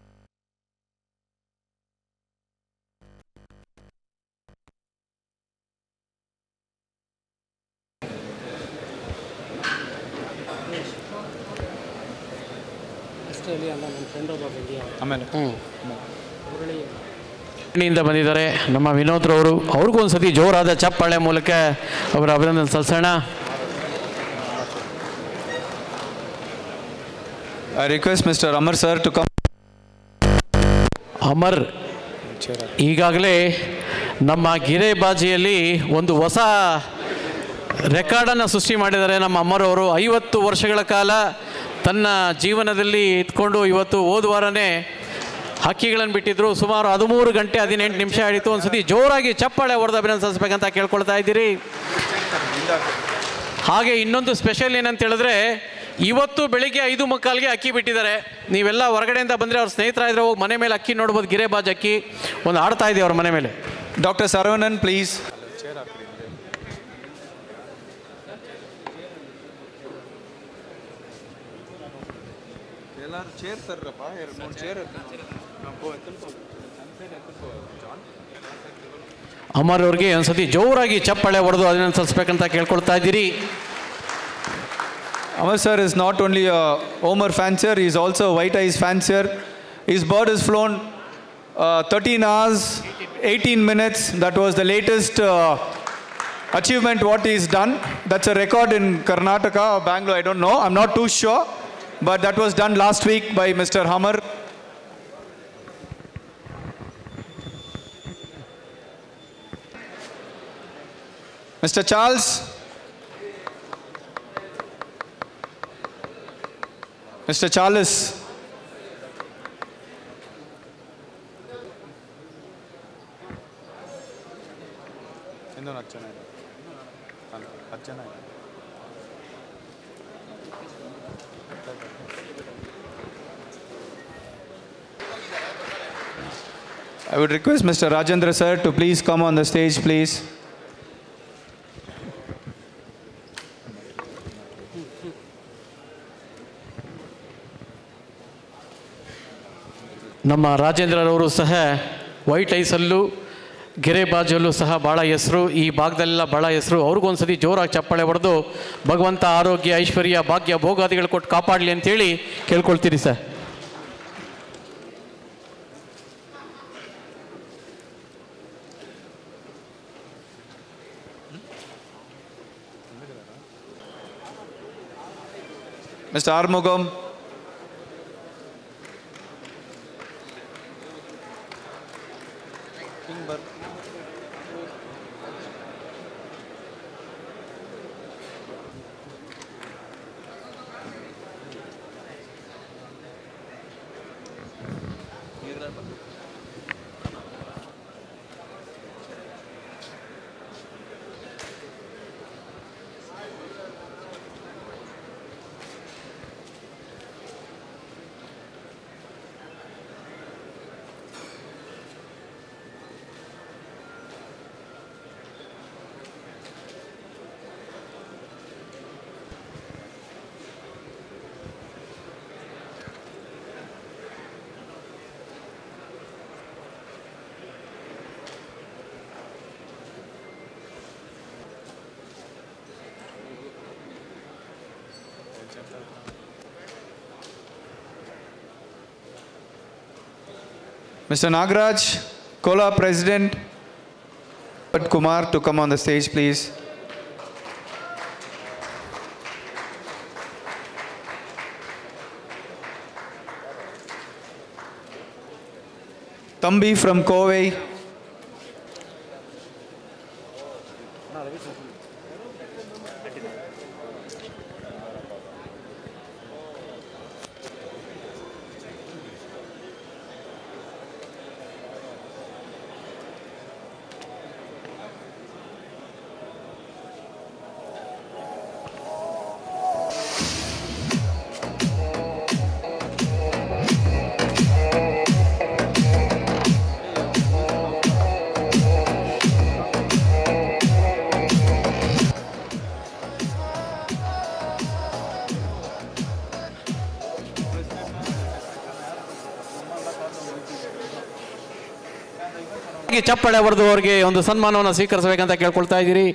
ಅಷ್ಟರಲ್ಲಿ ಅಲ್ಲ ನನ್ನ ಫ್ರೆಂಡ್ ಒಬ್ಬ ಬಂದಿಯ ಆಮೇಲೆ ಹುರುಳಿ ಇಂದ ಬಂದಿದ್ದಾರೆ ನಮ್ಮ ವಿನೋದ್ರವರು ಅವ್ರಿಗೂ ಒಂದು ಸತಿ ಜೋರಾದ ಚಪ್ಪಾಳೆ ಮೂಲಕ ಅವರ ಅಭಿನಂದನೆ ಸಲ್ಲಿಸೋಣ I request Mr. Amar sir to come. Amar ಈಗಾಗಲೇ ನಮ್ಮ ಗಿರೇಬಾಜಿಯಲ್ಲಿ ಒಂದು ಹೊಸ ರೆಕಾರ್ಡನ್ನು ಸೃಷ್ಟಿ ಮಾಡಿದ್ದಾರೆ ನಮ್ಮ ಅಮ್ಮರ್ ಅವರು ಐವತ್ತು ವರ್ಷಗಳ ಕಾಲ ತನ್ನ ಜೀವನದಲ್ಲಿ ಇದ್ಕೊಂಡು ಇವತ್ತು ಹೋದ ವಾರನೇ ಹಕ್ಕಿಗಳನ್ನು ಬಿಟ್ಟಿದ್ರು ಸುಮಾರು ಹದಿಮೂರು ಗಂಟೆ ಹದಿನೆಂಟು ನಿಮಿಷ ಆಯಿತು ಒಂದ್ಸತಿ ಜೋರಾಗಿ ಚಪ್ಪಾಳೆ ಹೊಡೆದು ಅಭಿನಂದಿಸಬೇಕಂತ ಕೇಳ್ಕೊಳ್ತಾ ಇದ್ದೀರಿ ಹಾಗೆ ಇನ್ನೊಂದು ಸ್ಪೆಷಲ್ ಏನಂತ ಹೇಳಿದ್ರೆ ಇವತ್ತು ಬೆಳಿಗ್ಗೆ ಐದು ಮುಕ್ಕಾಲ್ಗೆ ಅಕ್ಕಿ ಬಿಟ್ಟಿದ್ದಾರೆ ನೀವೆಲ್ಲ ಹೊರಗಡೆಯಿಂದ ಬಂದರೆ ಅವ್ರ ಸ್ನೇಹಿತರ ಇದ್ರೆ ಹೋಗಿ ಮನೆ ಮೇಲೆ ಅಕ್ಕಿ ನೋಡ್ಬೋದು ಗಿರೇಬಾಜ್ ಅಕ್ಕಿ ಒಂದು ಆಡ್ತಾ ಇದೆ ಅವ್ರ ಮನೆ ಮೇಲೆ Dr. Saravanan, please. ಅಮರ್ ಅವ್ರಿಗೆ ಒಂದ್ಸತಿ ಜೋರಾಗಿ ಚಪ್ಪಾಳೆ ಹೊಡೆದು ಅದನ್ನ ಸಲ್ಲಿಸ್ಬೇಕಂತ ಕೇಳ್ಕೊಳ್ತಾ ಇದ್ದೀರಿ Amar sir is not only a Omer fancier, he is also a white eyes fancier. His bird has flown uh, 13 hours, 18 minutes. That was the latest uh, achievement what he's done. That's a record in Karnataka or Bangalore, I don't know. I'm not too sure. But that was done last week by Mr. Hammer. Mr. Charles. Mr. Charles. I would request Mr. Rajendra sir to please come on the stage, please. ನಮ್ಮ ರಾಜೇಂದ್ರರವರು ಸಹ white ಐಸಲ್ಲೂ ಗೆರೆಬಾಜಲ್ಲೂ ಸಹ ಭಾಳ ಹೆಸರು ಈ ಭಾಗದಲ್ಲೆಲ್ಲ ಭಾಳ ಹೆಸರು ಅವ್ರಿಗೊಂದ್ಸತಿ ಜೋರಾಗಿ ಚಪ್ಪಾಳೆ ಹೊಡೆದು ಭಗವಂತ ಆರೋಗ್ಯ ಐಶ್ವರ್ಯ ಭಾಗ್ಯ ಭೋಗಾದಿಗಳು ಕೊಟ್ಟು ಕಾಪಾಡಲಿ ಅಂತೇಳಿ ಕೇಳ್ಕೊಳ್ತೀರಿ sir Mr. Armugam. Mr. Nagraj, Kola President, Kumar to come on the stage, please. Tambi from Kovai. ಹಾಗೆ ಚಪ್ಪಾಳೆ ಹೊಡೆದು ಅವರಿಗೆ ಒಂದು ಸನ್ಮಾನವನ್ನು ಸ್ವೀಕರಿಸಬೇಕಂತ ಕೇಳ್ಕೊಳ್ತಾ ಇದ್ದೀರಿ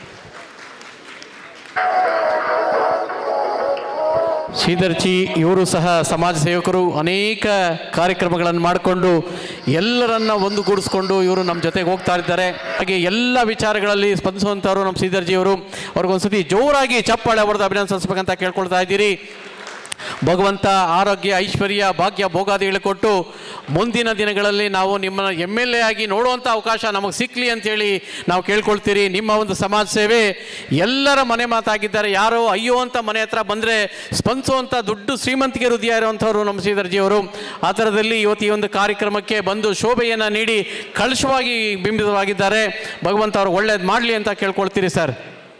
ಶ್ರೀಧರ್ಜಿ ಇವರು ಸಹ ಸಮಾಜ ಸೇವಕರು ಅನೇಕ ಕಾರ್ಯಕ್ರಮಗಳನ್ನು ಮಾಡಿಕೊಂಡು ಎಲ್ಲರನ್ನ ಒಂದುಗೂಡಿಸ್ಕೊಂಡು ಇವರು ನಮ್ಮ ಜೊತೆಗೆ ಹೋಗ್ತಾ ಇದ್ದಾರೆ ಹಾಗೆ ಎಲ್ಲ ವಿಚಾರಗಳಲ್ಲಿ ಸ್ಪಂದಿಸುವಂಥವ್ರು ನಮ್ಮ ಶ್ರೀಧರ್ಜಿ ಅವರು ಅವ್ರಿಗೊಂದ್ಸತಿ ಜೋರಾಗಿ ಚಪ್ಪಾಳೆ ಹೊಡೆದು ಅಭಿನಂದಿಸಬೇಕಂತ ಕೇಳ್ಕೊಳ್ತಾ ಇದ್ದೀರಿ ಭಗವಂತ ಆರೋಗ್ಯ ಐಶ್ವರ್ಯ ಭಾಗ್ಯ ಭೋಗಾದಿಗಳು ಕೊಟ್ಟು ಮುಂದಿನ ದಿನಗಳಲ್ಲಿ ನಾವು ನಿಮ್ಮನ್ನು ಎಮ್ ಎಲ್ ಎ ಆಗಿ ನೋಡುವಂಥ ಅವಕಾಶ ನಮಗೆ ಸಿಕ್ಕಲಿ ಅಂತೇಳಿ ನಾವು ಕೇಳ್ಕೊಳ್ತೀರಿ ನಿಮ್ಮ ಒಂದು ಸಮಾಜ ಸೇವೆ ಎಲ್ಲರ ಮನೆ ಮಾತಾಗಿದ್ದಾರೆ ಯಾರೋ ಅಯ್ಯೋ ಅಂತ ಮನೆ ಹತ್ರ ಬಂದರೆ ಸ್ಪಂದಿಸುವಂಥ ದೊಡ್ಡ ಶ್ರೀಮಂತಿಗೆ ಹೃದಯ ಇರುವಂಥವ್ರು ನಮ್ಮ ಶ್ರೀಧರ್ಜಿಯವರು ಆ ಥರದಲ್ಲಿ ಇವತ್ತು ಈ ಒಂದು ಕಾರ್ಯಕ್ರಮಕ್ಕೆ ಬಂದು ಶೋಭೆಯನ್ನು ನೀಡಿ ಕಲುಷವಾಗಿ ಬಿಂಬಿತವಾಗಿದ್ದಾರೆ ಭಗವಂತ ಅವರು ಒಳ್ಳೇದು ಮಾಡಲಿ ಅಂತ ಕೇಳ್ಕೊಳ್ತೀರಿ ಸರ್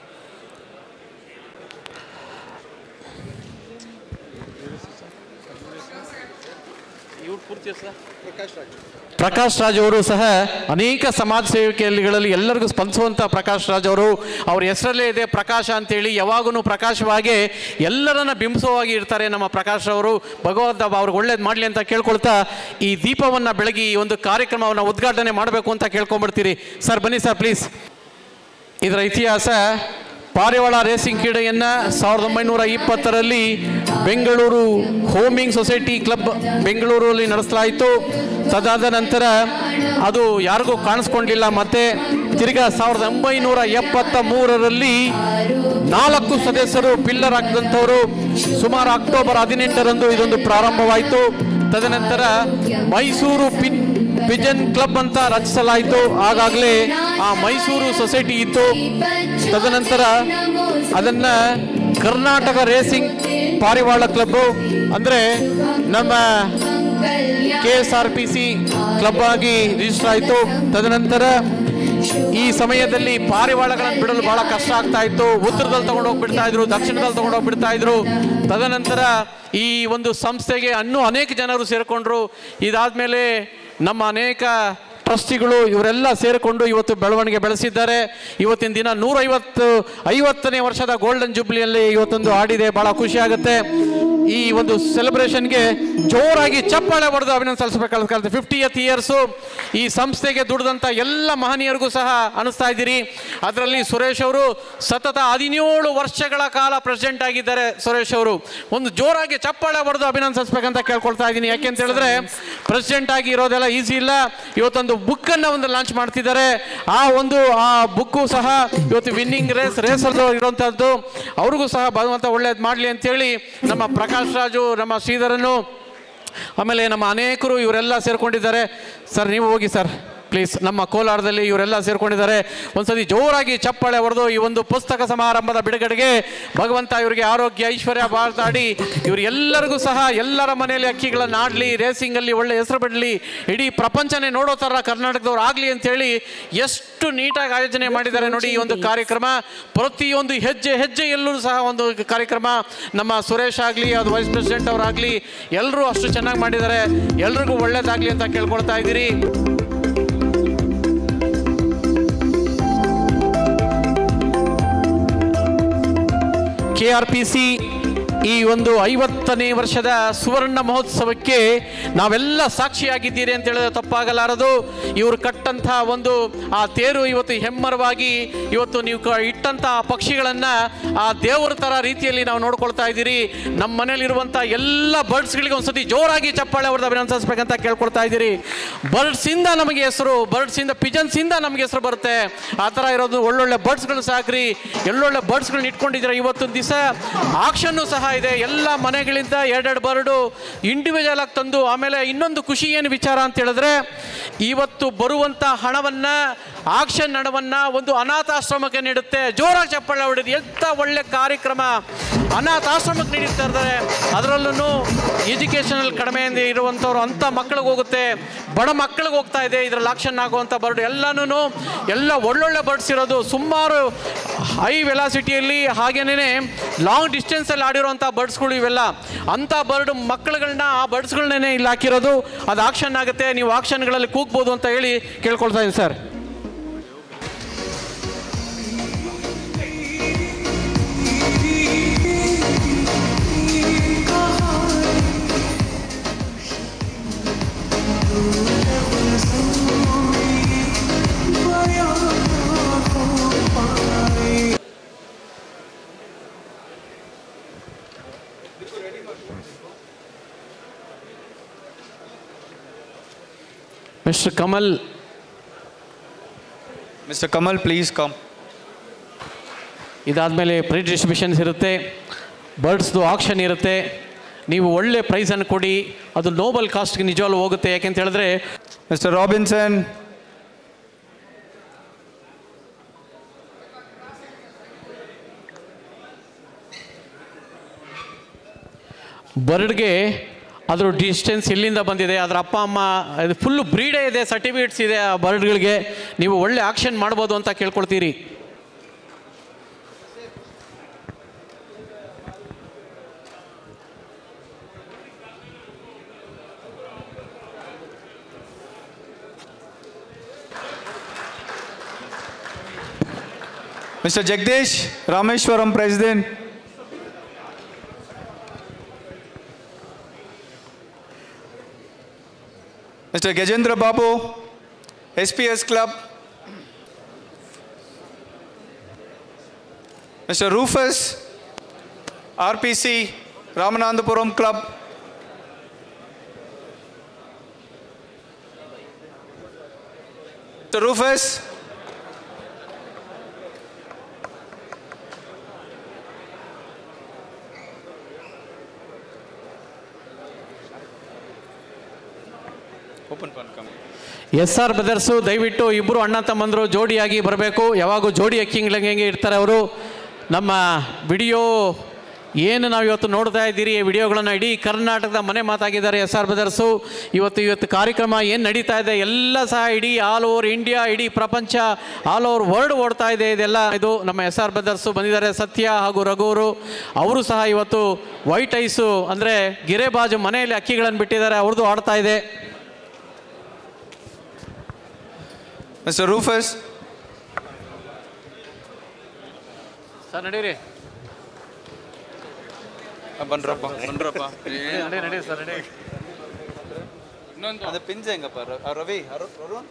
ಪ್ರಕಾಶ್ ರಾಜ್ ಅವರು ಸಹ ಅನೇಕ ಸಮಾಜ ಸೇವಿಕೆಗಳಲ್ಲಿ ಎಲ್ಲರಿಗೂ ಸ್ಪಂದಿಸುವಂಥ ಪ್ರಕಾಶ್ ರಾಜ್ ಅವರು ಅವ್ರ ಹೆಸರಲ್ಲೇ ಇದೆ ಪ್ರಕಾಶ ಅಂತೇಳಿ ಯಾವಾಗೂ ಪ್ರಕಾಶವಾಗಿ ಎಲ್ಲರನ್ನ ಬಿಂಬಿಸುವಾಗಿ ಇರ್ತಾರೆ ನಮ್ಮ ಪ್ರಕಾಶ್ ಅವರು ಭಗವಂತ ಅವ್ರಿಗೆ ಒಳ್ಳೇದು ಮಾಡಲಿ ಅಂತ ಕೇಳ್ಕೊಳ್ತಾ ಈ ದೀಪವನ್ನು ಬೆಳಗಿ ಈ ಒಂದು ಕಾರ್ಯಕ್ರಮವನ್ನು ಉದ್ಘಾಟನೆ ಮಾಡಬೇಕು ಅಂತ ಕೇಳ್ಕೊಂಡ್ಬಿಡ್ತೀರಿ ಸರ್ ಬನ್ನಿ ಸರ್ ಪ್ಲೀಸ್ ಇದರ ಇತಿಹಾಸ ಪಾರಿವಾಳ ರೇಸಿಂಗ್ ಕ್ರೀಡೆಯನ್ನು ಸಾವಿರದ ಒಂಬೈನೂರ ಇಪ್ಪತ್ತರಲ್ಲಿ ಬೆಂಗಳೂರು ಹೋಮಿಂಗ್ ಸೊಸೈಟಿ ಕ್ಲಬ್ ಬೆಂಗಳೂರಲ್ಲಿ ನಡೆಸಲಾಯಿತು ತದಾದ ನಂತರ ಅದು ಯಾರಿಗೂ ಕಾಣಿಸ್ಕೊಂಡಿಲ್ಲ ಮತ್ತೆ ತಿರ್ಗಾ ಸಾವಿರದ ಒಂಬೈನೂರ ಎಪ್ಪತ್ತ ಮೂರರಲ್ಲಿ ನಾಲ್ಕು ಸದಸ್ಯರು ಪಿಲ್ಲರ್ ಹಾಕಿದಂಥವರು ಸುಮಾರು ಅಕ್ಟೋಬರ್ ಹದಿನೆಂಟರಂದು ಇದೊಂದು ಪ್ರಾರಂಭವಾಯಿತು ತದನಂತರ ಮೈಸೂರು ಪಿನ್ ಪಿಜನ್ ಕ್ಲಬ್ ಅಂತ ರಚಿಸಲಾಯಿತು ಆಗಾಗಲೇ ಆ ಮೈಸೂರು ಸೊಸೈಟಿ ಇತ್ತು ತದನಂತರ ಅದನ್ನ ಕರ್ನಾಟಕ ರೇಸಿಂಗ್ ಪಾರಿವಾಳ ಕ್ಲಬ್ ಅಂದ್ರೆ ನಮ್ಮ K S R P C club ಆಗಿ ರಿಜಿಸ್ಟರ್ ಆಯಿತು ತದನಂತರ ಈ ಸಮಯದಲ್ಲಿ ಪಾರಿವಾಳಗಳನ್ನು ಬಿಡಲು ಬಹಳ ಕಷ್ಟ ಆಗ್ತಾ ಇತ್ತು ಉತ್ತರದಲ್ಲಿ ತಗೊಂಡು ಹೋಗ್ಬಿಡ್ತಾ ಇದ್ರು ದಕ್ಷಿಣದಲ್ಲಿ ತಗೊಂಡು ಹೋಗ್ಬಿಡ್ತಾ ಇದ್ರು ತದನಂತರ ಈ ಒಂದು ಸಂಸ್ಥೆಗೆ ಇನ್ನೂ ಅನೇಕ ಜನರು ಸೇರಿಕೊಂಡ್ರು ಇದಾದ್ಮೇಲೆ ನಮ್ಮ ಅನೇಕ ಟ್ರಸ್ಟಿಗಳು ಇವರೆಲ್ಲ ಸೇರಿಕೊಂಡು ಇವತ್ತು ಬೆಳವಣಿಗೆ ಬೆಳೆಸಿದ್ದಾರೆ ಇವತ್ತಿನ ದಿನ ನೂರೈವತ್ತು ಐವತ್ತನೇ ವರ್ಷದ ಗೋಲ್ಡನ್ ಜೂಬ್ಲಿಯಲ್ಲಿ ಇವತ್ತೊಂದು ಆಡಿದೆ ಬಹಳ ಖುಷಿ ಆಗುತ್ತೆ ಈ ಒಂದು ಸೆಲೆಬ್ರೇಷನ್ಗೆ ಜೋರಾಗಿ ಚಪ್ಪಾಳೆ ಹೊಡೆದು ಅಭಿನಂದನೆ ಸಲ್ಲಿಸಬೇಕಾಗುತ್ತೆ ಫಿಫ್ಟಿಯತ್ ಇಯರ್ಸು ಈ ಸಂಸ್ಥೆಗೆ ದುಡಿದಂಥ ಎಲ್ಲ ಮಹನೀಯರಿಗೂ ಸಹ ಅನಿಸ್ತಾ ಇದ್ದೀರಿ ಅದರಲ್ಲಿ ಸುರೇಶ್ ಅವರು ಸತತ ಹದಿನೇಳು ವರ್ಷಗಳ ಕಾಲ ಪ್ರೆಸಿಡೆಂಟ್ ಆಗಿದ್ದಾರೆ ಸುರೇಶ್ ಅವರು ಒಂದು ಜೋರಾಗಿ ಚಪ್ಪಾಳೆ ಹೊಡೆದು ಅಭಿನಂದನೆ ಸಲ್ಲಿಸ್ಬೇಕಂತ ಕೇಳ್ಕೊಳ್ತಾ ಇದ್ದೀನಿ ಯಾಕೆ ಅಂತ ಹೇಳಿದ್ರೆ ಪ್ರೆಸಿಡೆಂಟ್ ಆಗಿ ಇರೋದೆಲ್ಲ ಈಸಿ ಇಲ್ಲ ಇವತ್ತೊಂದು ಬುಕ್ ಅನ್ನ ಒಂದು ಲಾಂಚ್ ಮಾಡ್ತಿದ್ದಾರೆ ಆ ಒಂದು ಆ ಬುಕ್ಕು ಸಹ ಇವತ್ತು ವಿನ್ನಿಂಗ್ ರೇಸ್ ರೇಸ್ ಇರುವಂತಹದ್ದು ಅವ್ರಿಗೂ ಸಹ ಭಗವಂತ ಒಳ್ಳೇದು ಮಾಡಲಿ ಅಂತೇಳಿ ನಮ್ಮ ಪ್ರಕಾಶ್ ರಾಜು ನಮ್ಮ ಶ್ರೀಧರನು ಆಮೇಲೆ ನಮ್ಮ ಅನೇಕರು ಇವರೆಲ್ಲ ಸೇರ್ಕೊಂಡಿದ್ದಾರೆ ಸರ್ ನೀವು ಹೋಗಿ ಸರ್ ಪ್ಲೀಸ್ ನಮ್ಮ ಕೋಲಾರದಲ್ಲಿ ಇವರೆಲ್ಲ ಸೇರ್ಕೊಂಡಿದ್ದಾರೆ ಒಂದ್ಸತಿ ಜೋರಾಗಿ ಚಪ್ಪಾಳೆ ಹೊಡೆದು ಈ ಒಂದು ಪುಸ್ತಕ ಸಮಾರಂಭದ ಬಿಡುಗಡೆಗೆ ಭಗವಂತ ಇವರಿಗೆ ಆರೋಗ್ಯ ಐಶ್ವರ್ಯ ಬಾಳ್ತಾಡಿ ಇವರೆಲ್ಲರಿಗೂ ಸಹ ಎಲ್ಲರ ಮನೆಯಲ್ಲಿ ಅಕ್ಕಿಗಳನ್ನು ಆಡಲಿ ರೇಸಿಂಗಲ್ಲಿ ಒಳ್ಳೆ ಹೆಸರು ಬಿಡಲಿ ಇಡೀ ಪ್ರಪಂಚನೇ ನೋಡೋ ಥರ ಕರ್ನಾಟಕದವ್ರು ಆಗಲಿ ಅಂತೇಳಿ ಎಷ್ಟು ನೀಟಾಗಿ ಆಯೋಜನೆ ಮಾಡಿದ್ದಾರೆ ನೋಡಿ ಈ ಒಂದು ಕಾರ್ಯಕ್ರಮ ಪ್ರತಿಯೊಂದು ಹೆಜ್ಜೆ ಹೆಜ್ಜೆಯಲ್ಲೂ ಸಹ ಒಂದು ಕಾರ್ಯಕ್ರಮ ನಮ್ಮ ಸುರೇಶ್ ಆಗಲಿ ಅದು ವೈಸ್ ಪ್ರೆಸಿಡೆಂಟ್ ಅವರಾಗಲಿ ಎಲ್ಲರೂ ಅಷ್ಟು ಚೆನ್ನಾಗಿ ಮಾಡಿದ್ದಾರೆ ಎಲ್ರಿಗೂ ಒಳ್ಳೇದಾಗಲಿ ಅಂತ ಕೇಳ್ಕೊಳ್ತಾ ಇದ್ದೀರಿ ಕೆ ಆರ್ ಪಿ ಸಿ ಈ ಒಂದು ಐವತ್ತನೇ ವರ್ಷದ ಸುವರ್ಣ ಮಹೋತ್ಸವಕ್ಕೆ ನಾವೆಲ್ಲ ಸಾಕ್ಷಿಯಾಗಿದ್ದೀರಿ ಅಂತ ಹೇಳಿದ್ರೆ ತಪ್ಪಾಗಲಾರದು ಇವರು ಕಟ್ಟಂಥ ಒಂದು ಆ ತೇರು ಇವತ್ತು ಹೆಮ್ಮರವಾಗಿ ಇವತ್ತು ನೀವು ಕ ಇಟ್ಟಂಥ ಪಕ್ಷಿಗಳನ್ನು ಆ ದೇವರ ಥರ ರೀತಿಯಲ್ಲಿ ನಾವು ನೋಡ್ಕೊಳ್ತಾ ಇದ್ದೀರಿ ನಮ್ಮ ಮನೇಲಿರುವಂಥ ಎಲ್ಲ ಬರ್ಡ್ಸ್ಗಳಿಗೆ ಒಂದ್ಸತಿ ಜೋರಾಗಿ ಚಪ್ಪಾಳೆ ಹೊಡೆದು ಅಭಿನಂದಿಸ್ಬೇಕಂತ ಕೇಳ್ಕೊಳ್ತಾ ಇದ್ದೀರಿ ಬರ್ಡ್ಸಿಂದ ನಮಗೆ ಹೆಸರು ಬರ್ಡ್ಸಿಂದ ಪಿಜನ್ಸಿಂದ ನಮಗೆ ಹೆಸರು ಬರುತ್ತೆ ಆ ಥರ ಇರೋದು ಒಳ್ಳೊಳ್ಳೆ ಬರ್ಡ್ಸ್ಗಳನ್ನ ಸಾಕ್ರಿ ಎಲ್ಲೊಳ್ಳೆ ಬರ್ಡ್ಸ್ಗಳನ್ನ ಇಟ್ಕೊಂಡಿದ್ದೀರಾ ಇವತ್ತೊಂದು ದಿವಸ ಆಕ್ಷನ್ನು ಸಹ ಇದೆ ಎಲ್ಲ ಮನೆಗಳಿಂದ ಎರಡೆರಡು ಬರ್ಡು ಇಂಡಿವಿಜುವಲ್ ಆಗಿ ತಂದು ಆಮೇಲೆ ಇನ್ನೊಂದು ಖುಷಿ ಏನು ವಿಚಾರ ಅಂತ ಹೇಳಿದ್ರೆ ಇವತ್ತು ಬರುವಂಥ ಹಣವನ್ನು ಆಕ್ಷನ್ ಹಣವನ್ನು ಒಂದು ಅನಾಥಾಶ್ರಮಕ್ಕೆ ನೀಡುತ್ತೆ ಜೋರಾಗಿ ಚಪ್ಪಾಳೆ ಹೊಡೆದು ಎಂಥ ಒಳ್ಳೆ ಕಾರ್ಯಕ್ರಮ ಅನಾಥಾಶ್ರಮಕ್ಕೆ ನೀಡುತ್ತಾ ಇದ್ದಾರೆ ಅದರಲ್ಲೂ ಎಜುಕೇಷನಲ್ ಕಡಿಮೆ ಇರುವಂಥವ್ರು ಅಂಥ ಮಕ್ಕಳಿಗೆ ಹೋಗುತ್ತೆ ಬಡ ಮಕ್ಕಳಿಗೆ ಹೋಗ್ತಾ ಇದೆ ಇದರಲ್ಲಿ ಆಕ್ಷನ್ ಆಗುವಂಥ ಬರ್ಡ್ ಎಲ್ಲನೂ ಎಲ್ಲ ಒಳ್ಳೊಳ್ಳೆ ಬರ್ಡ್ಸ್ ಇರೋದು ಸುಮಾರು ಹೈ ವೆಲಾಸಿಟಿಯಲ್ಲಿ ಹಾಗೇನೇ ಲಾಂಗ್ ಡಿಸ್ಟೆನ್ಸಲ್ಲಿ ಆಡಿರೋಂಥ ಬರ್ಡ್ಸ್ಗಳು ಇವೆಲ್ಲ ಅಂಥ ಬರ್ಡ್ ಮಕ್ಕಳುಗಳನ್ನ ಆ ಬರ್ಡ್ಸ್ಗಳನ್ನೇ ಇಲ್ಲಿ ಹಾಕಿರೋದು ಅದು ಆಕ್ಷನ್ ಆಗುತ್ತೆ ನೀವು ಆಕ್ಷನ್ಗಳಲ್ಲಿ ಕೂಗ್ಬೋದು ಅಂತ ಹೇಳಿ ಕೇಳ್ಕೊಳ್ತಾ ಇದ್ದೀನಿ sir mister Kamal Mr. Kamal, please come. ಇದಾದಮೇಲೆ ಪ್ರೀ ಡಿಸ್ಟ್ರಿಬ್ಯೂಷನ್ಸ್ ಇರುತ್ತೆ ಬರ್ಡ್ಸ್ದು ಆಕ್ಷನ್ ಇರುತ್ತೆ ನೀವು ಒಳ್ಳೆ ಪ್ರೈಸನ್ನು ಕೊಡಿ ಅದು ನೋಬಲ್ ಕಾಸ್ಟ್ಗೆ ನಿಜವಾಗ್ಲೂ ಹೋಗುತ್ತೆ ಯಾಕೆಂತ ಹೇಳಿದ್ರೆ Mr. Robinson, ಬರ್ಡ್ಗೆ ಅದ್ರ ಡಿಸ್ಟೆನ್ಸ್ ಎಲ್ಲಿಂದ ಬಂದಿದೆ ಅದರ ಅಪ್ಪ ಅಮ್ಮ ಇದು ಫುಲ್ಲು ಬ್ರೀಡೇ ಇದೆ ಸರ್ಟಿಫಿಕೇಟ್ಸ್ ಇದೆ ಆ ಬರ್ಡ್ಗಳಿಗೆ ನೀವು ಒಳ್ಳೆ ಆಕ್ಷನ್ ಮಾಡ್ಬೋದು ಅಂತ ಕೇಳ್ಕೊಳ್ತೀರಿ Mr. Jagdish Rameshwaram, President. Mr. Gajendra Babu, SPS Club. Mr. Rufus, RPC, Ramanandapuram Club. Mr. Rufus. Open one, come. S R brothers ದಯವಿಟ್ಟು ಇಬ್ಬರು ಅಣ್ಣ ತಮ್ಮಂದರು ಜೋಡಿಯಾಗಿ ಬರಬೇಕು ಯಾವಾಗೂ ಜೋಡಿ ಅಕ್ಕಿಂಗ್ಳಂಗೆ ಇರ್ತಾರೆ ಅವರು ನಮ್ಮ ವಿಡಿಯೋ ಏನು ನಾವು ಇವತ್ತು ನೋಡ್ತಾ ಇದ್ದೀರಿ ಈ ವಿಡಿಯೋಗಳನ್ನು ಇಡೀ ಕರ್ನಾಟಕದ ಮನೆ ಮಾತಾಗಿದ್ದಾರೆ ಎಸ್ ಆರ್ ಬ್ರದರ್ಸು ಇವತ್ತು ಇವತ್ತು ಕಾರ್ಯಕ್ರಮ ಏನು ನಡೀತಾ ಇದೆ ಎಲ್ಲ ಸಹ ಇಡೀ ಆಲ್ ಓವರ್ ಇಂಡಿಯಾ ಇಡೀ ಪ್ರಪಂಚ ಆಲ್ ಓವರ್ ವರ್ಲ್ಡ್ ಓಡ್ತಾ ಇದೆ ಇದೆಲ್ಲ ಇದು ನಮ್ಮ ಎಸ್ ಆರ್ ಬ್ರದರ್ಸು ಬಂದಿದ್ದಾರೆ ಸತ್ಯ ಹಾಗೂ ರಘುವರು ಅವರು ಸಹ ಇವತ್ತು ವೈಟ್ ಐಸು ಅಂದರೆ ಗಿರೆಬಾಜು ಮನೆಯಲ್ಲಿ ಅಕ್ಕಿಗಳನ್ನು ಬಿಟ್ಟಿದ್ದಾರೆ ಅವ್ರದ್ದು ಆಡ್ತಾ ಇದೆ Mr. Rufus. ಸರ್ ನಡೀರಿ ಬನ್ರಪ್ಪ ಬನ್ರಪ್ಪ ನಡಿ ನಡಿ ಸರ್ ನಡಿ ಅದು ಪಿಂಜ್ ಹೆಂಗಪ್ಪ ರ- ಆ ರವಿ ಅರು- ಅರುಣ್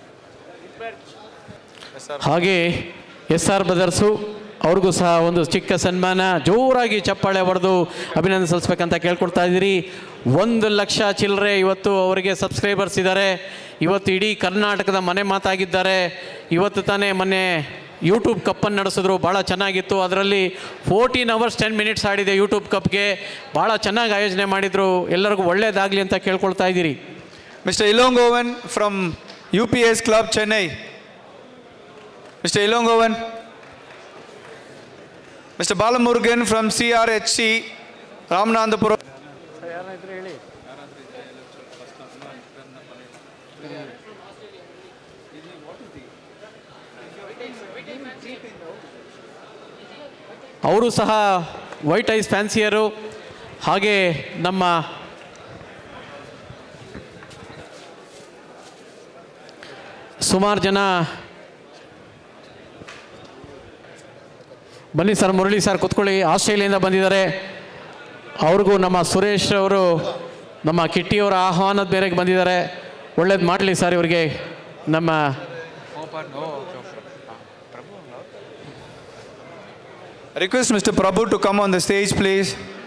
ಹಾಗೆ ಎಸ್ ಆರ್ ಬ್ರದರ್ಸು ಅವ್ರಿಗೂ ಸಹ ಒಂದು ಚಿಕ್ಕ ಸನ್ಮಾನ ಜೋರಾಗಿ ಚಪ್ಪಾಳೆ ಹೊಡೆದು ಅಭಿನಂದನೆ ಸಲ್ಲಿಸ್ಬೇಕಂತ ಕೇಳ್ಕೊಳ್ತಾ ಇದ್ದೀರಿ ಒಂದು ಲಕ್ಷ ಚಿಲ್ಲರೆ ಇವತ್ತು ಅವರಿಗೆ ಸಬ್ಸ್ಕ್ರೈಬರ್ಸ್ ಇದ್ದಾರೆ ಇವತ್ತು ಇಡೀ ಕರ್ನಾಟಕದ ಮನೆ ಮಾತಾಗಿದ್ದಾರೆ ಇವತ್ತು ತಾನೇ ಮೊನ್ನೆ ಯೂಟ್ಯೂಬ್ ಕಪ್ಪನ್ನು ನಡೆಸಿದ್ರು ಭಾಳ ಚೆನ್ನಾಗಿತ್ತು ಅದರಲ್ಲಿ ಫೋರ್ಟೀನ್ ಅವರ್ಸ್ ಟೆನ್ ಮಿನಿಟ್ಸ್ ಆಡಿದೆ ಯೂಟ್ಯೂಬ್ ಕಪ್ಗೆ ಭಾಳ ಚೆನ್ನಾಗಿ ಆಯೋಜನೆ ಮಾಡಿದರು ಎಲ್ಲರಿಗೂ ಒಳ್ಳೆಯದಾಗಲಿ ಅಂತ ಕೇಳ್ಕೊಳ್ತಾ ಇದ್ದೀರಿ Mr. Ilongovan from UPS Club Chennai. Mr. Ilongovan. Mr. Balamurgan from CRHC Ramanandapuram. ಅವರು ಸಹ ವೈಟ್ ಐಸ್ ಫ್ಯಾನ್ಸಿಯರು ಹಾಗೆ ನಮ್ಮ ಸುಮಾರು ಜನ ಬನ್ನಿ ಸರ್ ಮುರಳಿ ಸರ್ ಕೂತ್ಕೊಳ್ಳಿ ಆಸ್ಟ್ರೇಲಿಯಾದಿಂದ ಬಂದಿದ್ದಾರೆ ಅವ್ರಿಗೂ ನಮ್ಮ ಸುರೇಶ್ ಅವರು ನಮ್ಮ ಕಿಟ್ಟಿಯವರ ಆಹ್ವಾನದ ಮೇರೆಗೆ ಬಂದಿದ್ದಾರೆ ಒಳ್ಳೇದು ಮಾಡಲಿ ಸರ್ ಇವರಿಗೆ ನಮ್ಮ Request Mr. Prabhu to come on the stage, please.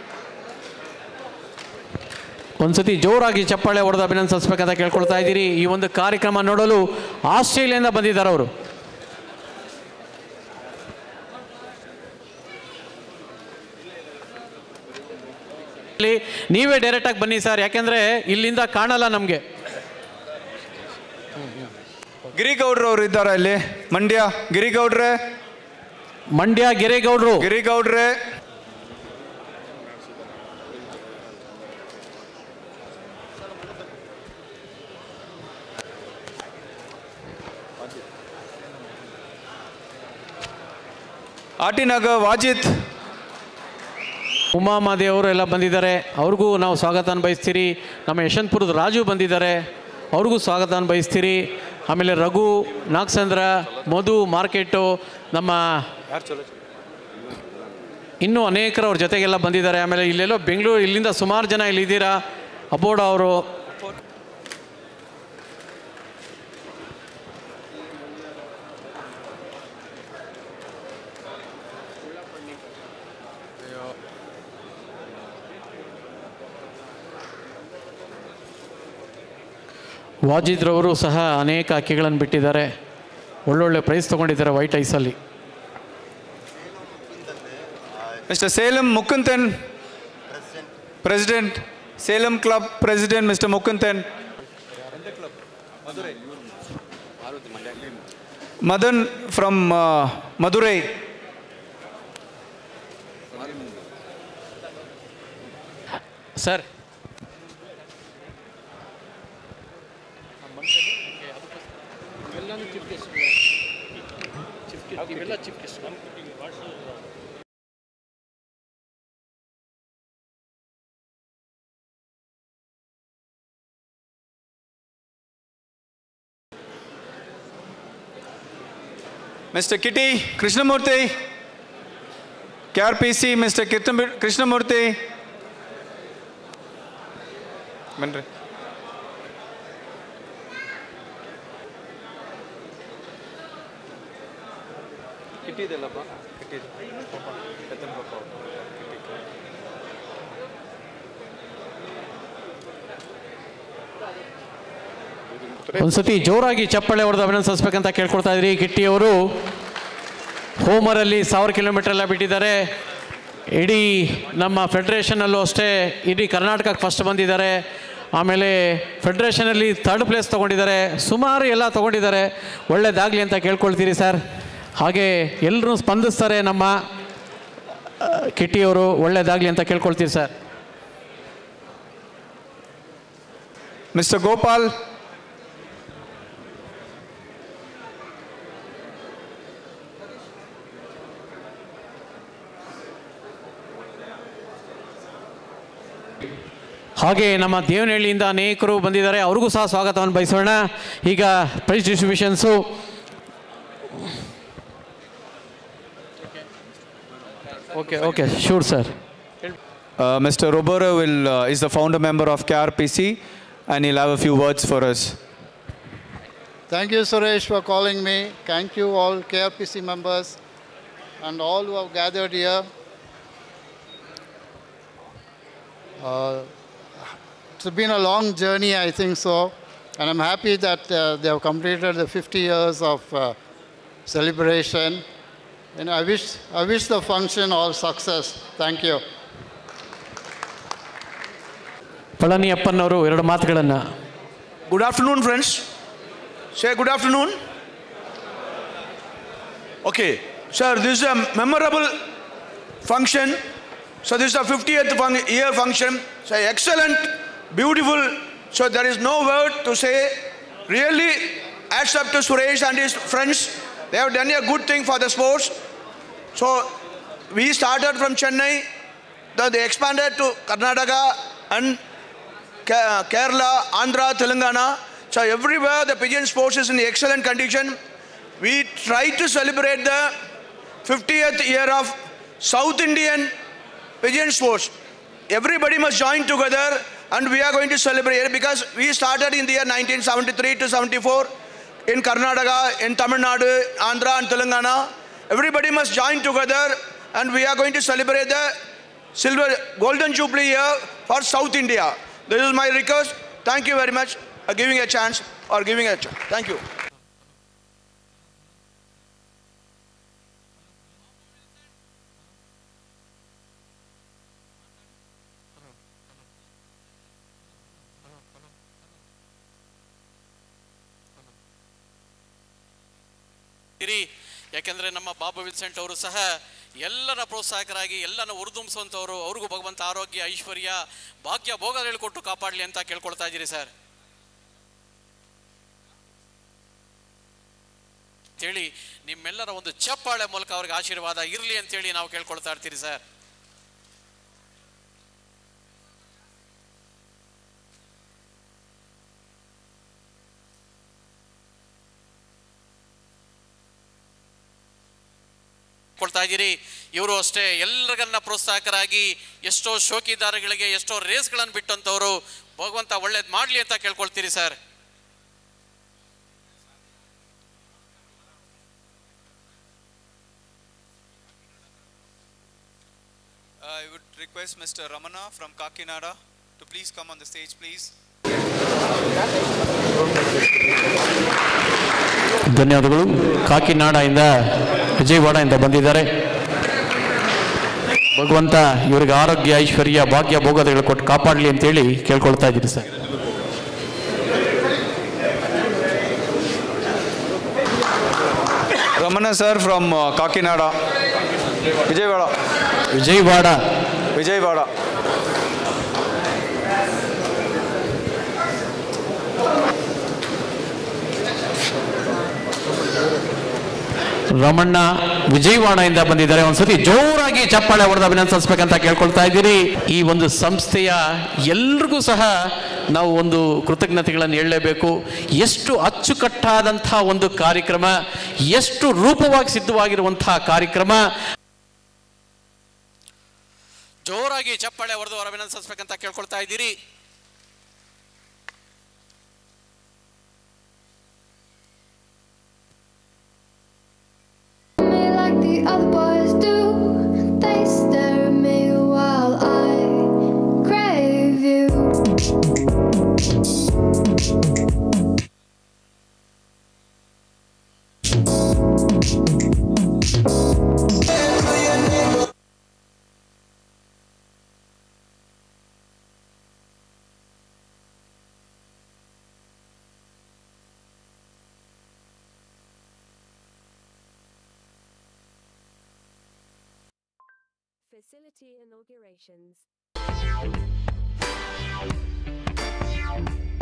ಒಂದ್ಸತಿ ಜೋರಾಗಿ ಚಪ್ಪಾಳೆ ಹೊಡೆದು ಅಭಿನಂದನೆ ಸಲ್ಲಿಸ್ಬೇಕಂತ ಕೇಳ್ಕೊಳ್ತಾ ಇದ್ದೀರಿ ಈ ಒಂದು ಕಾರ್ಯಕ್ರಮ ನೋಡಲು ಆಸ್ಟ್ರೇಲಿಯಾದಿಂದ ಬಂದಿದ್ದಾರೆ ಅವರು ಇಲ್ಲಿ ನೀವೇ ಡೈರೆಕ್ಟಾಗಿ ಬನ್ನಿ ಸರ್ ಯಾಕೆಂದ್ರೆ ಇಲ್ಲಿಂದ ಕಾಣಲ್ಲ ನಮಗೆ ಗಿರಿಗೌಡ್ರು ಅವರು ಇದ್ದಾರಾ ಇಲ್ಲಿ ಮಂಡ್ಯ ಗಿರಿಗೌಡ್ರೆ ಮಂಡ್ಯ ಗಿರೇಗೌಡರು ಗಿರಿಗೌಡ್ರೆ ಆಟಿನಗ ವಾಜಿತ್ ಉಮಾಮಾದೇವ್ ಅವರು ಎಲ್ಲ ಬಂದಿದ್ದಾರೆ ಅವ್ರಿಗೂ ನಾವು ಸ್ವಾಗತ ಬಯಸ್ತೀರಿ ನಮ್ಮ ಯಶವಂತಪುರದ ರಾಜು ಬಂದಿದ್ದಾರೆ ಅವ್ರಿಗೂ ಸ್ವಾಗತ ಬಯಸ್ತೀರಿ ಆಮೇಲೆ ರಘು ನಾಗಸಂದ್ರ ಮಧು ಮಾರ್ಕೆಟು ನಮ್ಮ ಇನ್ನೂ ಅನೇಕರು ಅವ್ರ ಜೊತೆಗೆಲ್ಲ ಬಂದಿದ್ದಾರೆ ಆಮೇಲೆ ಇಲ್ಲೆಲ್ಲೋ ಬೆಂಗಳೂರು ಇಲ್ಲಿಂದ ಸುಮಾರು ಜನ ಇಲ್ಲಿದ್ದೀರಾ ಅಬೋಡ ಅವರು ವಾಜಿದ್ರವರು ಸಹ ಅನೇಕ ಅಕ್ಕಿಗಳನ್ನು ಬಿಟ್ಟಿದ್ದಾರೆ ಒಳ್ಳೊಳ್ಳೆ ಪ್ರೈಸ್ ತೊಗೊಂಡಿದ್ದಾರೆ ವೈಟ್ ಐಸಲ್ಲಿ mister Salem Mukundan president Salem Club President Mr. Mukundan. Madan from uh, Madurai. Sir ಇವೆಲ್ಲನೂ ಚೀಫ್ ಗೆಸ್ಟ್ ಚೀಫ್ ಗೆಸ್ಟ್ ಇವೆಲ್ಲ chief guest Mr. Kitty Krishnamurthy. KRPC Mr. Kirtan- Krishnamurthy. ಬನ್ರಿ ಕಿಟ್ಟಿದೆಲ್ಲಪ್ಪ ಕಿಟ್ಟಿದೆ ಒಂದ್ಸತಿ ಜೋರಾಗಿ ಚಪ್ಪಾಳೆ ಹೊಡೆದು ಅಭಿನಂದಿಸಬೇಕಂತ ಕೇಳ್ಕೊಳ್ತಾ ಇದ್ರಿ ಕಿಟ್ಟಿಯವರು ಹೋಮರಲ್ಲಿ ಸಾವಿರ ಕಿಲೋಮೀಟರ್ ಎಲ್ಲ ಬಿಟ್ಟಿದ್ದಾರೆ ಇಡೀ ನಮ್ಮ ಫೆಡ್ರೇಷನಲ್ಲೂ ಅಷ್ಟೇ ಇಡೀ ಕರ್ನಾಟಕಕ್ಕೆ ಫಸ್ಟ್ ಬಂದಿದ್ದಾರೆ ಆಮೇಲೆ ಫೆಡ್ರೇಷನಲ್ಲಿ ಥರ್ಡ್ ಪ್ಲೇಸ್ ತೊಗೊಂಡಿದ್ದಾರೆ ಸುಮಾರು ಎಲ್ಲ ತೊಗೊಂಡಿದ್ದಾರೆ ಒಳ್ಳೇದಾಗಲಿ ಅಂತ ಕೇಳ್ಕೊಳ್ತೀರಿ ಸರ್ ಹಾಗೆ ಎಲ್ಲರೂ ಸ್ಪಂದಿಸ್ತಾರೆ ನಮ್ಮ ಆ, ಕಿಟ್ಟಿಯವರು ಒಳ್ಳೇದಾಗಲಿ ಅಂತ ಕೇಳ್ಕೊಳ್ತೀರಿ ಸರ್ Mr. Gopal. ಹಾಗೆ ನಮ್ಮ ದೇವನಹಳ್ಳಿಯಿಂದ ಅನೇಕರು ಬಂದಿದ್ದಾರೆ ಅವ್ರಿಗೂ ಸಹ ಸ್ವಾಗತವನ್ನು ಬಯಸೋಣ ಈಗ prize distributions okay okay sure sir Uh, Mr. Robora will, uh, is the founder member of KRPC and he'll have a few words for us. Thank you, Suresh, for calling me. Thank you, all KRPC members and all who have gathered here. Uh, it's been a long journey, I think so, and I'm happy that uh, they have completed the 50 years of uh, celebration. And I wish, I wish the function all success. Thank you. ಪಳನಿಯಪ್ಪನವರು ಎರಡು ಮಾತುಗಳನ್ನು Good afternoon, friends. Say good afternoon. Okay, sir, this is a memorable function. So this is a 50th fun- year function. So excellent, beautiful. So there is no word to say. Really, hats up to Suresh and his friends. They have done a good thing for the sports. So we started from Chennai, then they expanded to Karnataka and Ke- Kerala, Andhra, Telangana. So everywhere the pigeon sports is in excellent condition. We try to celebrate the 50th year of South Indian pigeon sports. Everybody must join together and we are going to celebrate it because we started in the year 1973 to 74 in Karnataka, in Tamil Nadu, Andhra and Telangana. Everybody must join together and we are going to celebrate the silver golden jubilee year for South India. This is my request. Thank you very much for giving a chance or giving a chance. Thank you. ಇರಿ ಯಾಕೆಂದ್ರೆ ನಮ್ಮ Babu Vincent ಅವರು ಸಹ ಎಲ್ಲರ ಪ್ರೋತ್ಸಾಹಕರಾಗಿ ಎಲ್ಲನ ಉರಿದುಂಬಿಸುವಂಥವ್ರು ಅವ್ರಿಗೂ ಭಗವಂತ ಆರೋಗ್ಯ ಐಶ್ವರ್ಯ ಭಾಗ್ಯ ಭೋಗ ಹೇಳ್ಕೊಟ್ಟು ಕಾಪಾಡಲಿ ಅಂತ ಕೇಳ್ಕೊಳ್ತಾ ಇದ್ದೀರಿ ಸರ್ ಅಂತೇಳಿ ನಿಮ್ಮೆಲ್ಲರ ಒಂದು ಚಪ್ಪಾಳೆ ಮೂಲಕ ಅವ್ರಿಗೆ ಆಶೀರ್ವಾದ ಇರಲಿ ಅಂತೇಳಿ ನಾವು ಕೇಳ್ಕೊಳ್ತಾ ಇರ್ತೀರಿ ಸರ್ ಕೊಡ್ತಾ ಇದ್ದೀರಿ ಇವರು ಅಷ್ಟೇ ಎಲ್ಲರಿಗನ್ನ ಪ್ರೋತ್ಸಾಹಕರಾಗಿ ಎಷ್ಟೋ ಶೋಕಿದಾರಗಳಿಗೆ ಎಷ್ಟೋ ರೇಸ್ಗಳನ್ನು ಬಿಟ್ಟಂತವರು ಭಗವಂತ ಒಳ್ಳೇದು ಮಾಡಲಿ ಅಂತ ಕೇಳ್ಕೊಳ್ತೀರಿ sir I would request Mr. Ramana from Kakinada to please come on the stage, please. ಧನ್ಯವಾದಗಳು ಕಾಕಿನಾಡದಿಂದ ವಿಜಯವಾಡದಿಂದ ಬಂದಿದ್ದಾರೆ ಭಗವಂತ ಇವರಿಗೆ ಆರೋಗ್ಯ ಐಶ್ವರ್ಯ ಭಾಗ್ಯ ಭೋಗದಗಳು ಕೊಟ್ಟು ಕಾಪಾಡಲಿ ಅಂತೇಳಿ ಕೇಳ್ಕೊಳ್ತಾ ಇದ್ದೀರಿ sir Ramana sir from uh, Kakinada. Vijayawada. Vijayawada Vijayawada. Ramanna ವಿಜಯವಾಡದಿಂದ ಬಂದಿದ್ದಾರೆ ಒಂದ್ಸತಿ ಜೋರಾಗಿ ಚಪ್ಪಾಳೆ ಹೊಡೆದು ಅಭಿನಂದಿಸಬೇಕಂತ ಕೇಳ್ಕೊಳ್ತಾ ಇದ್ದೀರಿ ಈ ಒಂದು ಸಂಸ್ಥೆಯ ಎಲ್ರಿಗೂ ಸಹ ನಾವು ಒಂದು ಕೃತಜ್ಞತೆಗಳನ್ನು ಹೇಳಲೇಬೇಕು ಎಷ್ಟು ಅಚ್ಚುಕಟ್ಟಾದಂಥ ಒಂದು ಕಾರ್ಯಕ್ರಮ ಎಷ್ಟು ರೂಪವಾಗಿ ಸಿದ್ಧವಾಗಿರುವಂತಹ ಕಾರ್ಯಕ್ರಮ ಜೋರಾಗಿ ಚಪ್ಪಾಳೆ ಹೊಡೆದು ಅವರ ಅಭಿನಂದಿಸಬೇಕಂತ ಕೇಳ್ಕೊಳ್ತಾ ಇದ್ದೀರಿ me like the other boys do. They stare at me while I crave you. Facility inaugurations.